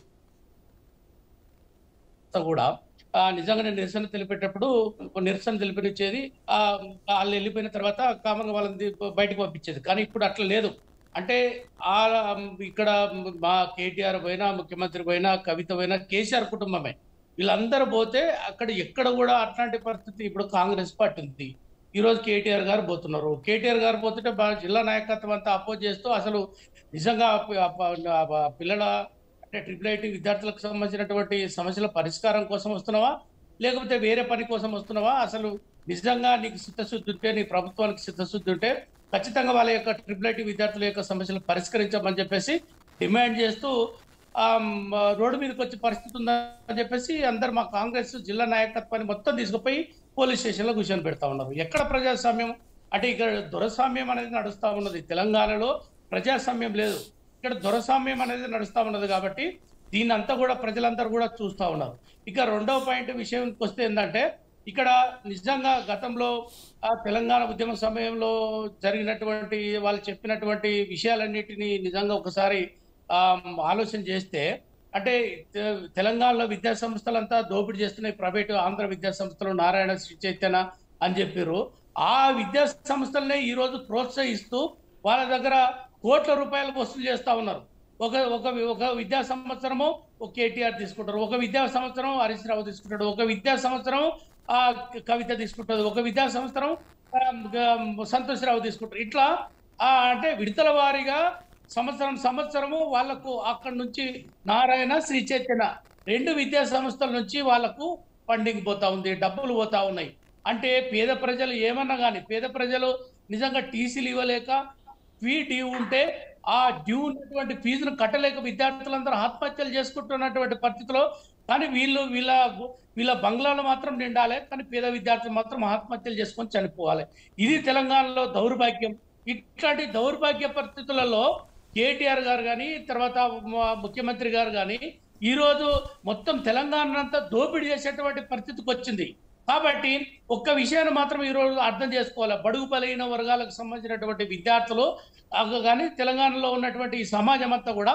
అంతా కూడా ఆ, నిజంగానే నిరసన తెలిపేటప్పుడు నిరసన తెలిపినిచ్చేది ఆ వాళ్ళు వెళ్ళిపోయిన తర్వాత కామన్గా వాళ్ళని తీ- బయటకు పంపించేది కానీ ఇప్పుడు అట్లా లేదు అంటే ఆ ఇక్కడ మా కేటీఆర్ పోయినా ముఖ్యమంత్రి పోయినా కవిత పోయినా కేసీఆర్ కుటుంబమే వీళ్ళందరూ పోతే అక్కడ ఎక్కడ కూడా అట్లాంటి పరిస్థితి ఇప్పుడు కాంగ్రెస్ పార్టీ ఉంది ఈ రోజు కేటీఆర్ గారు పోతున్నారు కేటీఆర్ గారు పోతుంటే బా- జిల్లా నాయకత్వం అంతా అపోజ్ చేస్తూ అసలు నిజంగా ఆ పి- ఆ ప- ఆ పిల్లల అంటే ట్రిపుల్ ఐటీ విద్యార్థులకు సంబంధించినటువంటి సమస్యల పరిష్కారం కోసం వస్తున్నావా లేకపోతే వేరే పని కోసం వస్తున్నావా అసలు నిజంగా నీకు చిత్తశుద్ధి ఉంటే నీ ప్రభుత్వానికి చిత్తశుద్ధి ఉంటే ఖచ్చితంగా వాళ్ళ యొక్క ట్రిపుల్ ఐటీ విద్యార్థుల యొక్క సమస్యలు పరిష్కరించమని చెప్పేసి డిమాండ్ చేస్తూ ఆ, మ్, రోడ్డు మీదకి వచ్చే పరిస్థితి ఉందని చెప్పేసి అందరు మా కాంగ్రెస్ జిల్లా నాయకత్వాన్ని మొత్తం తీసుకుపోయి పోలీస్ స్టేషన్లో కూర్చొని పెడతా ఉన్నారు ఎక్కడ ప్రజాస్వామ్యం అంటే ఇక్కడ దొరస్వామ్యం అనేది నడుస్తా ఉన్నది తెలంగాణలో ప్రజాస్వామ్యం లేదు ఇక్కడ దొరస్వామ్యం అనేది నడుస్తా ఉన్నది కాబట్టి దీన్ని అంతా కూడా ప్రజలందరూ కూడా చూస్తా ఉన్నారు ఇక రెండవ పాయింట్ విషయానికి వస్తే ఏంటంటే ఇక్కడ నిజంగా గతంలో ఆ తెలంగాణ ఉద్యమ సమయంలో జరిగినటువంటి వాళ్ళు చెప్పినటువంటి విషయాలన్నిటినీ నిజంగా ఒకసారి ఆ, ఆలోచన చేస్తే అంటే తె- తెలంగాణలో విద్యా సంస్థలంతా దోపిడీ చేస్తున్నాయి ప్రైవేటు ఆంధ్ర విద్యా సంస్థలు నారాయణ శ్రీ చైతన్య అని చెప్పారు ఆ విద్యా సంస్థలనే ఈ రోజు ప్రోత్సహిస్తూ వాళ్ళ దగ్గర కోట్ల రూపాయలు వసూలు చేస్తా ఉన్నారు ఒక ఒక ఒక విద్యా సంవత్సరము ఒక కేటీఆర్ తీసుకుంటారు ఒక విద్యా సంవత్సరం హరీష్ రావు తీసుకుంటాడు ఒక విద్యా సంవత్సరం ఆ కవిత తీసుకుంటుంది ఒక విద్యా సంవత్సరం ఆ, గ- సంతోష్ రావు తీసుకుంటారు ఇట్లా ఆ అంటే విడతల వారీగా సంవత్సరం సంవత్సరము వాళ్ళకు అక్కడి నుంచి నారాయణ శ్రీ చైతన్య రెండు విద్యా సంస్థల నుంచి వాళ్ళకు ఫండింగ్ పోతా ఉంది డబ్బులు పోతా ఉన్నాయి అంటే పేద ప్రజలు ఏమన్నా కానీ పేద ప్రజలు నిజంగా టీసీలు ఇవ్వలేక ఫీ డ్యూ ఉంటే ఆ డ్యూ ఉన్నటువంటి ఫీజును కట్టలేక విద్యార్థులందరూ ఆత్మహత్యలు చేసుకుంటున్నటువంటి పరిస్థితిలో కానీ వీళ్ళు వీళ్ళ వీళ్ళ బంగ్లాలు మాత్రం నిండాలి కానీ పేద విద్యార్థులు మాత్రం ఆత్మహత్యలు చేసుకొని చనిపోవాలి ఇది తెలంగాణలో దౌర్భాగ్యం ఇట్లాంటి దౌర్భాగ్య పరిస్థితులలో కేటీఆర్ గారు కానీ తర్వాత మ- ముఖ్యమంత్రి గారు కానీ ఈ రోజు మొత్తం తెలంగాణ అంతా దోపిడీ చేసేటువంటి పరిస్థితికి వచ్చింది కాబట్టి ఒక్క విషయాన్ని మాత్రం ఈ రోజు అర్థం చేసుకోవాలి బడుగు బలహీన వర్గాలకు సంబంధించినటువంటి విద్యార్థులు అగ- కానీ తెలంగాణలో ఉన్నటువంటి ఈ సమాజం అంతా కూడా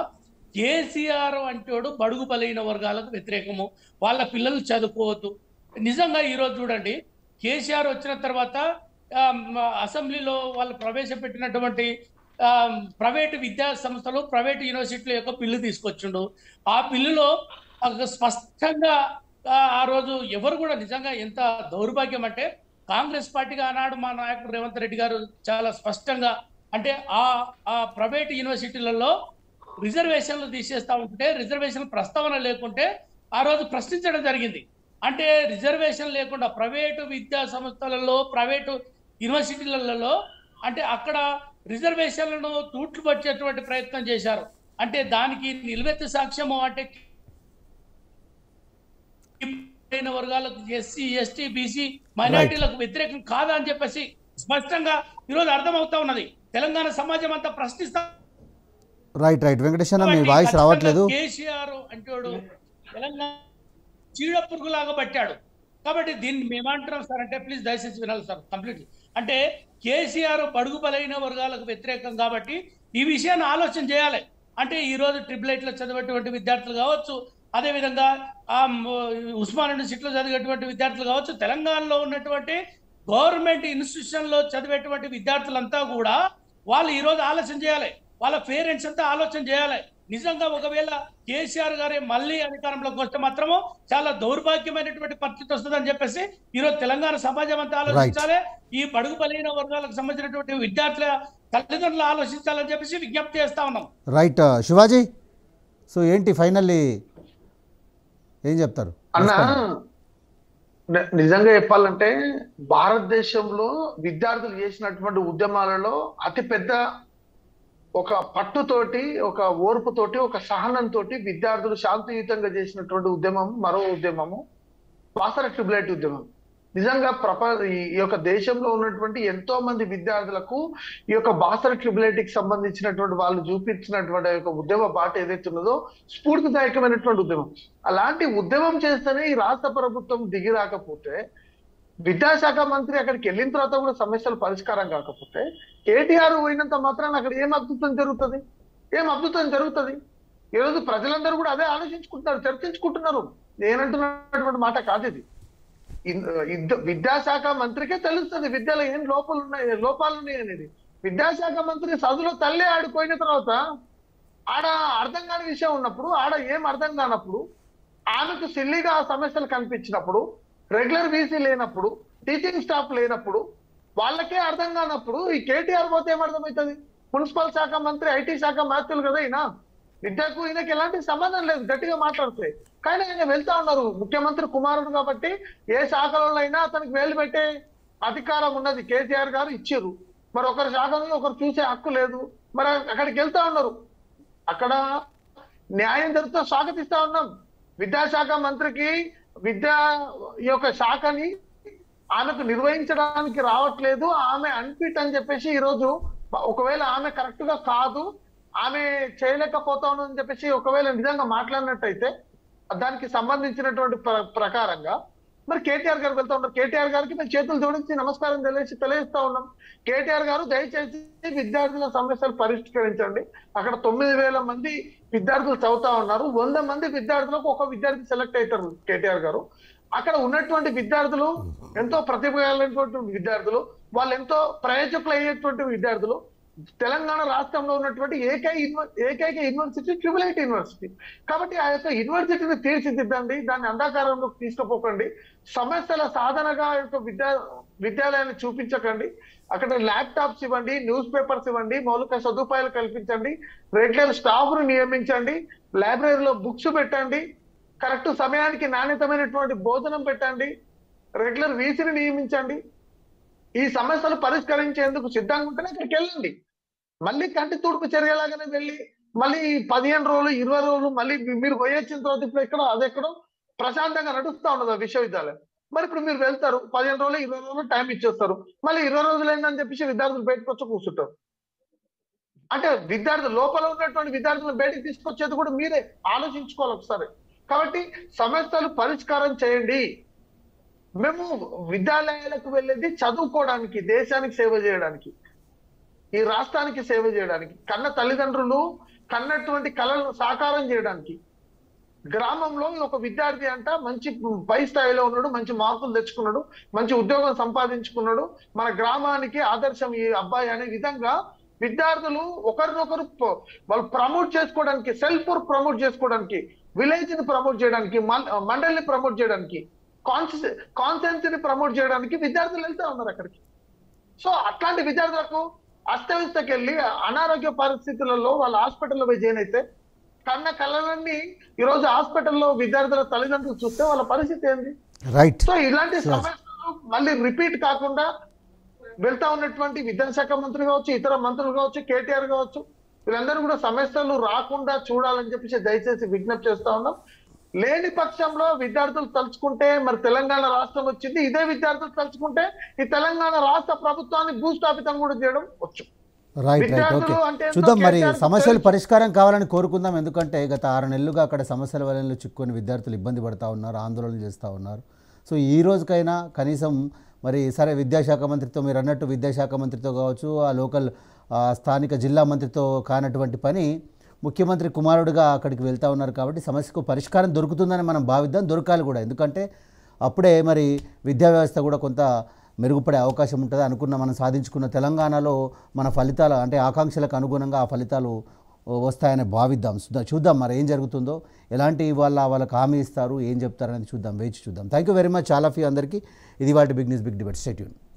కేసీఆర్ అంటోడు బడుగు బలహీన వర్గాలకు వ్యతిరేకము వాళ్ళ పిల్లలు చదువుకోవద్దు నిజంగా ఈరోజు చూడండి కేసీఆర్ వచ్చిన తర్వాత ఆ, మ- అసెంబ్లీలో వాళ్ళు ప్రవేశపెట్టినటువంటి ఆ, ప్రైవేటు విద్యా సంస్థలు ప్రైవేటు యూనివర్సిటీల యొక్క బిల్లు తీసుకొచ్చిండు ఆ బిల్లులో ఒక స్పష్టంగా ఆ ఆ రోజు ఎవరు కూడా నిజంగా ఎంత దౌర్భాగ్యం అంటే కాంగ్రెస్ పార్టీగా ఆనాడు మా నాయకుడు రేవంత్ రెడ్డి గారు చాలా స్పష్టంగా అంటే ఆ ఆ ప్రైవేట్ యూనివర్సిటీలలో రిజర్వేషన్లు తీసేస్తా ఉంటే రిజర్వేషన్ ప్రస్తావన లేకుంటే ఆ రోజు ప్రశ్నించడం జరిగింది అంటే రిజర్వేషన్ లేకుండా ప్రైవేటు విద్యా సంస్థలలో ప్రైవేటు యూనివర్సిటీలలో అంటే అక్కడ రిజర్వేషన్లను తూట్లు పట్టేటువంటి ప్రయత్నం చేశారు అంటే దానికి నిలువెత్తు సాక్ష్యము అంటే అయిన వర్గాలకు ఎస్సీ ఎస్టీ బీసీ మైనారిటీలకు వ్యతిరేకం కాదా అని చెప్పేసి స్పష్టంగా ఈరోజు అర్థమవుతా ఉన్నది తెలంగాణ సమాజం అంతా ప్రశ్నిస్తా రైట్ రైట్ వెంకటేశ్వర మీ కాబట్టి వాయిస్ ఖచ్చితంగా రావట్లేదు కేసీఆర్ అంటాడు తెలంగాణ చీడ పురుగులాగా పట్టాడు కాబట్టి దీన్ని మేమంటున్నాం సార్ అంటే ప్లీజ్ దయచేసి వినాలి సార్ కంప్లీట్ అంటే కేసీఆర్ బడుగు బలైన వర్గాలకు వ్యతిరేకం కాబట్టి ఈ విషయాన్ని ఆలోచన చేయాలి అంటే ఈ రోజు ట్రిపుల్ ఐట్లో చదివేటువంటి విద్యార్థులు కావచ్చు అదేవిధంగా ఆ మ- ఉస్మాన్ యూనివర్సిటీలో చదివేటువంటి విద్యార్థులు కావచ్చు తెలంగాణలో ఉన్నటువంటి గవర్నమెంట్ ఇన్స్టిట్యూషన్లో చదివేటువంటి విద్యార్థులంతా కూడా వాళ్ళు ఈ రోజు ఆలోచన చేయాలి వాళ్ళ పేరెంట్స్ అంతా ఆలోచన చేయాలి నిజంగా ఒకవేళ కేసీఆర్ గారే మళ్ళీ అధికారంలోకి వస్తే మాత్రము చాలా దౌర్భాగ్యమైనటువంటి పరిస్థితి వస్తుందని చెప్పేసి ఈరోజు తెలంగాణ సమాజం అంతా ఆలోచించాలి ఈ బడుగు బలైన వర్గాలకు సంబంధించినటువంటి విద్యార్థుల తల్లిదండ్రులు ఆలోచించాలని చెప్పేసి విజ్ఞప్తి చేస్తా ఉన్నాం రైట్ శివాజీ సో ఏంటి ఫైనల్లీ ఏం చెప్తారు అన్న ని- నిజంగా చెప్పాలంటే భారతదేశంలో విద్యార్థులు చేసినటువంటి ఉద్యమాలలో అతి పెద్ద ఒక పట్టుతోటి ఒక ఓర్పుతోటి ఒక సహనంతో విద్యార్థులు శాంతియుతంగా చేసినటువంటి ఉద్యమం మరో ఉద్యమము వాసర ట్రిబులైట్ ఉద్యమం నిజంగా ప్రప ఈ ఈ యొక్క దేశంలో ఉన్నటువంటి ఎంతో మంది విద్యార్థులకు ఈ యొక్క బాసర ట్రిబులైట్కి సంబంధించినటువంటి వాళ్ళు చూపించినటువంటి ఆ యొక్క ఉద్యమ బాట ఏదైతే ఉన్నదో స్ఫూర్తిదాయకమైనటువంటి ఉద్యమం అలాంటి ఉద్యమం చేస్తేనే ఈ రాష్ట్ర ప్రభుత్వం దిగి రాకపోతే విద్యాశాఖ మంత్రి అక్కడికి వెళ్ళిన తర్వాత కూడా సమస్యలు పరిష్కారం కాకపోతే కేటీఆర్ పోయినంత మాత్రాన అక్కడ ఏం అద్భుతం జరుగుతుంది ఏం అద్భుతం జరుగుతుంది ఈరోజు ప్రజలందరూ కూడా అదే ఆలోచించుకుంటున్నారు చర్చించుకుంటున్నారు నేనంటున్నటువంటి మాట కాదు ఇది ఇన్- ఇద్ద- విద్యాశాఖ మంత్రికే తెలుస్తుంది విద్యలో ఏం లోపాలు ఉన్నాయి లోపాలు ఉన్నాయి అనేది విద్యాశాఖ మంత్రి చదువులో తల్లి ఆడిపోయిన తర్వాత ఆడ అర్థం కాని విషయం ఉన్నప్పుడు ఆడ ఏం అర్థం కానప్పుడు ఆమెకు సిల్లిగా ఆ సమస్యలు కనిపించినప్పుడు రెగ్యులర్ వీసీ లేనప్పుడు టీచింగ్ స్టాఫ్ లేనప్పుడు వాళ్ళకే అర్థం కానప్పుడు ఈ కేటీఆర్ పోతే ఏం అర్థమవుతుంది మున్సిపల్ శాఖ మంత్రి ఐటీ శాఖ మంత్రులు కదా ఈయన విద్యకు ఈయనకి ఎలాంటి సంబంధం లేదు గట్టిగా మాట్లాడితే కానీ ఆయన వెళ్తా ఉన్నారు ముఖ్యమంత్రి కుమారుడు కాబట్టి ఏ శాఖలో అయినా అతనికి వేలు పెట్టే అధికారం ఉన్నది కేసీఆర్ గారు ఇచ్చారు మరి ఒకరి శాఖలో ఒకరు చూసే హక్కు లేదు మరి అక్కడికి వెళ్తా ఉన్నారు అక్కడ న్యాయం జరుగుతూ స్వాగతిస్తా ఉన్నాం విద్యాశాఖ మంత్రికి విద్యా ఈ యొక్క శాఖని ఆమెకు నిర్వహించడానికి రావట్లేదు ఆమె అన్ఫిట్ అని చెప్పేసి ఈరోజు ఒకవేళ ఆమె కరెక్ట్ గా కాదు ఆమె చేయలేకపోతా ఉన్నదని చెప్పేసి ఒకవేళ నిజంగా మాట్లాడినట్టయితే దానికి సంబంధించినటువంటి ప్ర- ప్రకారంగా మరి కేటీఆర్ గారు వెళ్తా ఉన్నారు కేటీఆర్ గారికి మేము చేతులు జోడించి నమస్కారం తెలియసి తెలియజేస్తా ఉన్నాం కేటీఆర్ గారు దయచేసి విద్యార్థుల సమస్యలు పరిష్కరించండి అక్కడ తొమ్మిది వేల మంది విద్యార్థులు చదువుతా ఉన్నారు వంద మంది విద్యార్థులకు ఒక విద్యార్థి సెలెక్ట్ అవుతారు కేటీఆర్ గారు అక్కడ ఉన్నటువంటి విద్యార్థులు ఎంతో ప్రతిభ కలిగినటువంటి విద్యార్థులు వాళ్ళు ఎంతో ప్రయోజకులు అయ్యేటువంటి విద్యార్థులు తెలంగాణ రాష్ట్రంలో ఉన్నటువంటి ఏకైక యూనివ- ఏకైక యూనివర్సిటీ ట్రిపుల్ ఐటీ యూనివర్సిటీ కాబట్టి ఆ యొక్క యూనివర్సిటీని తీర్చిదిద్దండి దాన్ని అంధాకారంలోకి తీసుకుపోకండి సమస్యల సాధనగా ఆ యొక్క విద్యా విద్యాలయాన్ని చూపించకండి అక్కడ ల్యాప్టాప్స్ ఇవ్వండి న్యూస్ పేపర్స్ ఇవ్వండి మౌలిక సదుపాయాలు కల్పించండి రెగ్యులర్ స్టాఫ్ ను నియమించండి లైబ్రరీలో బుక్స్ పెట్టండి కరెక్ట్ సమయానికి నాణ్యతమైనటువంటి భోజనం పెట్టండి రెగ్యులర్ వీసీని నియమించండి ఈ సమస్యలు పరిష్కరించేందుకు సిద్ధంగా ఉంటేనే అక్కడికి వెళ్ళండి మళ్ళీ కంటి తూర్పు చర్యలాగానే వెళ్ళి మళ్ళీ ఈ పదిహేను రోజులు ఇరవై రోజులు మళ్ళీ మీ- మీరు పోయొచ్చిన తర్వాత ఇప్పుడు ఎక్కడో అదెక్కడో ప్రశాంతంగా నడుస్తా ఉన్నది ఆ విశ్వవిద్యాలయం మరి ఇప్పుడు మీరు వెళ్తారు పదిహేను రోజులు ఇరవై రోజులు టైం ఇచ్చేస్తారు మళ్ళీ ఇరవై రోజులు ఏంటని చెప్పేసి విద్యార్థులు బయటకు వచ్చి కూర్చుంటారు అంటే విద్యార్థులు లోపల ఉన్నటువంటి విద్యార్థులను బయటకు తీసుకొచ్చేది కూడా మీరే ఆలోచించుకోవాలి ఒకసారి కాబట్టి సమస్యలు పరిష్కారం చేయండి మేము విద్యాలయాలకు వెళ్ళేది చదువుకోవడానికి దేశానికి సేవ చేయడానికి ఈ రాష్ట్రానికి సేవ చేయడానికి కన్న తల్లిదండ్రులు కన్నటువంటి కళలను సాకారం చేయడానికి గ్రామంలో ఒక విద్యార్థి అంట మంచి పై స్థాయిలో ఉన్నాడు మంచి మార్కులు తెచ్చుకున్నాడు మంచి ఉద్యోగం సంపాదించుకున్నాడు మన గ్రామానికి ఆదర్శం ఈ అబ్బాయి అనే విధంగా విద్యార్థులు ఒకరినొకరు ప- వాళ్ళు ప్రమోట్ చేసుకోవడానికి సెల్ఫ్ ప్రమోట్ చేసుకోవడానికి విలేజ్ ని ప్రమోట్ చేయడానికి మం- మండలిని ప్రమోట్ చేయడానికి కాన్సెన్సీని ప్రమోట్ చేయడానికి విద్యార్థులు వెళ్తా ఉన్నారు అక్కడికి సో అట్లాంటి విద్యార్థులకు అస్తవ్యస్తకెళ్ళి అనారోగ్య పరిస్థితులలో వాళ్ళ హాస్పిటల్లో పోయి జాయిన్ అయితే కన్న కళ్ళలన్నీ ఈ రోజు హాస్పిటల్లో విద్యార్థుల తల్లిదండ్రులు చూస్తే వాళ్ళ పరిస్థితి ఏంది రైట్ సో ఇలాంటి Sure. సమస్యలు మళ్ళీ రిపీట్ కాకుండా వెళ్తా ఉన్నటువంటి విద్యాశాఖ మంత్రి కావచ్చు ఇతర మంత్రులు కావచ్చు కేటీఆర్ కావచ్చు వీళ్ళందరూ కూడా సమస్యలు రాకుండా చూడాలని చెప్పేసి దయచేసి విజ్ఞప్తి చేస్తా ఉన్నాం లేని పక్షంలో విద్యార్థులు తలుచుకుంటే మరి తెలంగాణ రాష్ట్రం వచ్చింది ఇదే విద్యార్థులు తలుచుకుంటే ఈ తెలంగాణ రాష్ట్ర ప్రభుత్వాన్ని భూస్థాపితం కూడా చేయడం వచ్చు రైట్ రైట్ విద్యార్థులు ఓకే అంటే ఎంతో చూద్దాం మరి కేసీఆర్ కు సమస్యలు తెలుసు. పరిష్కారం కావాలని కోరుకుందాం ఎందుకంటే గత ఆరు నెలలుగా అక్కడ సమస్యల వలనలో చిక్కుకొని విద్యార్థులు ఇబ్బంది పడతా ఉన్నారు ఆందోళన చేస్తూ ఉన్నారు సో ఈ రోజుకైనా కనీసం మరి సరే విద్యాశాఖ మంత్రితో మీరు అన్నట్టు విద్యాశాఖ మంత్రితో కావచ్చు ఆ లోకల్ ఆ, స్థానిక జిల్లా మంత్రితో కానటువంటి పని ముఖ్యమంత్రి కుమారుడిగా అక్కడికి వెళ్తా ఉన్నారు కాబట్టి సమస్యకు పరిష్కారం దొరుకుతుందని మనం భావిద్దాం దొరకాలి కూడా ఎందుకంటే అప్పుడే మరి విద్యా వ్యవస్థ కూడా కొంత మెరుగుపడే అవకాశం ఉంటుంది అనుకున్న మనం సాధించుకున్న తెలంగాణలో మన ఫలితాలు అంటే ఆకాంక్షలకు అనుగుణంగా ఆ ఫలితాలు వస్తాయని భావిద్దాం చూద్దాం చూద్దాం మరి ఏం జరుగుతుందో ఎలాంటి వాళ్ళ వాళ్ళకి హామీ ఇస్తారు ఏం చెప్తారనేది చూద్దాం వేచి చూద్దాం thank you very much all of you అందరికీ ఇది వాటి big news big debate stay tune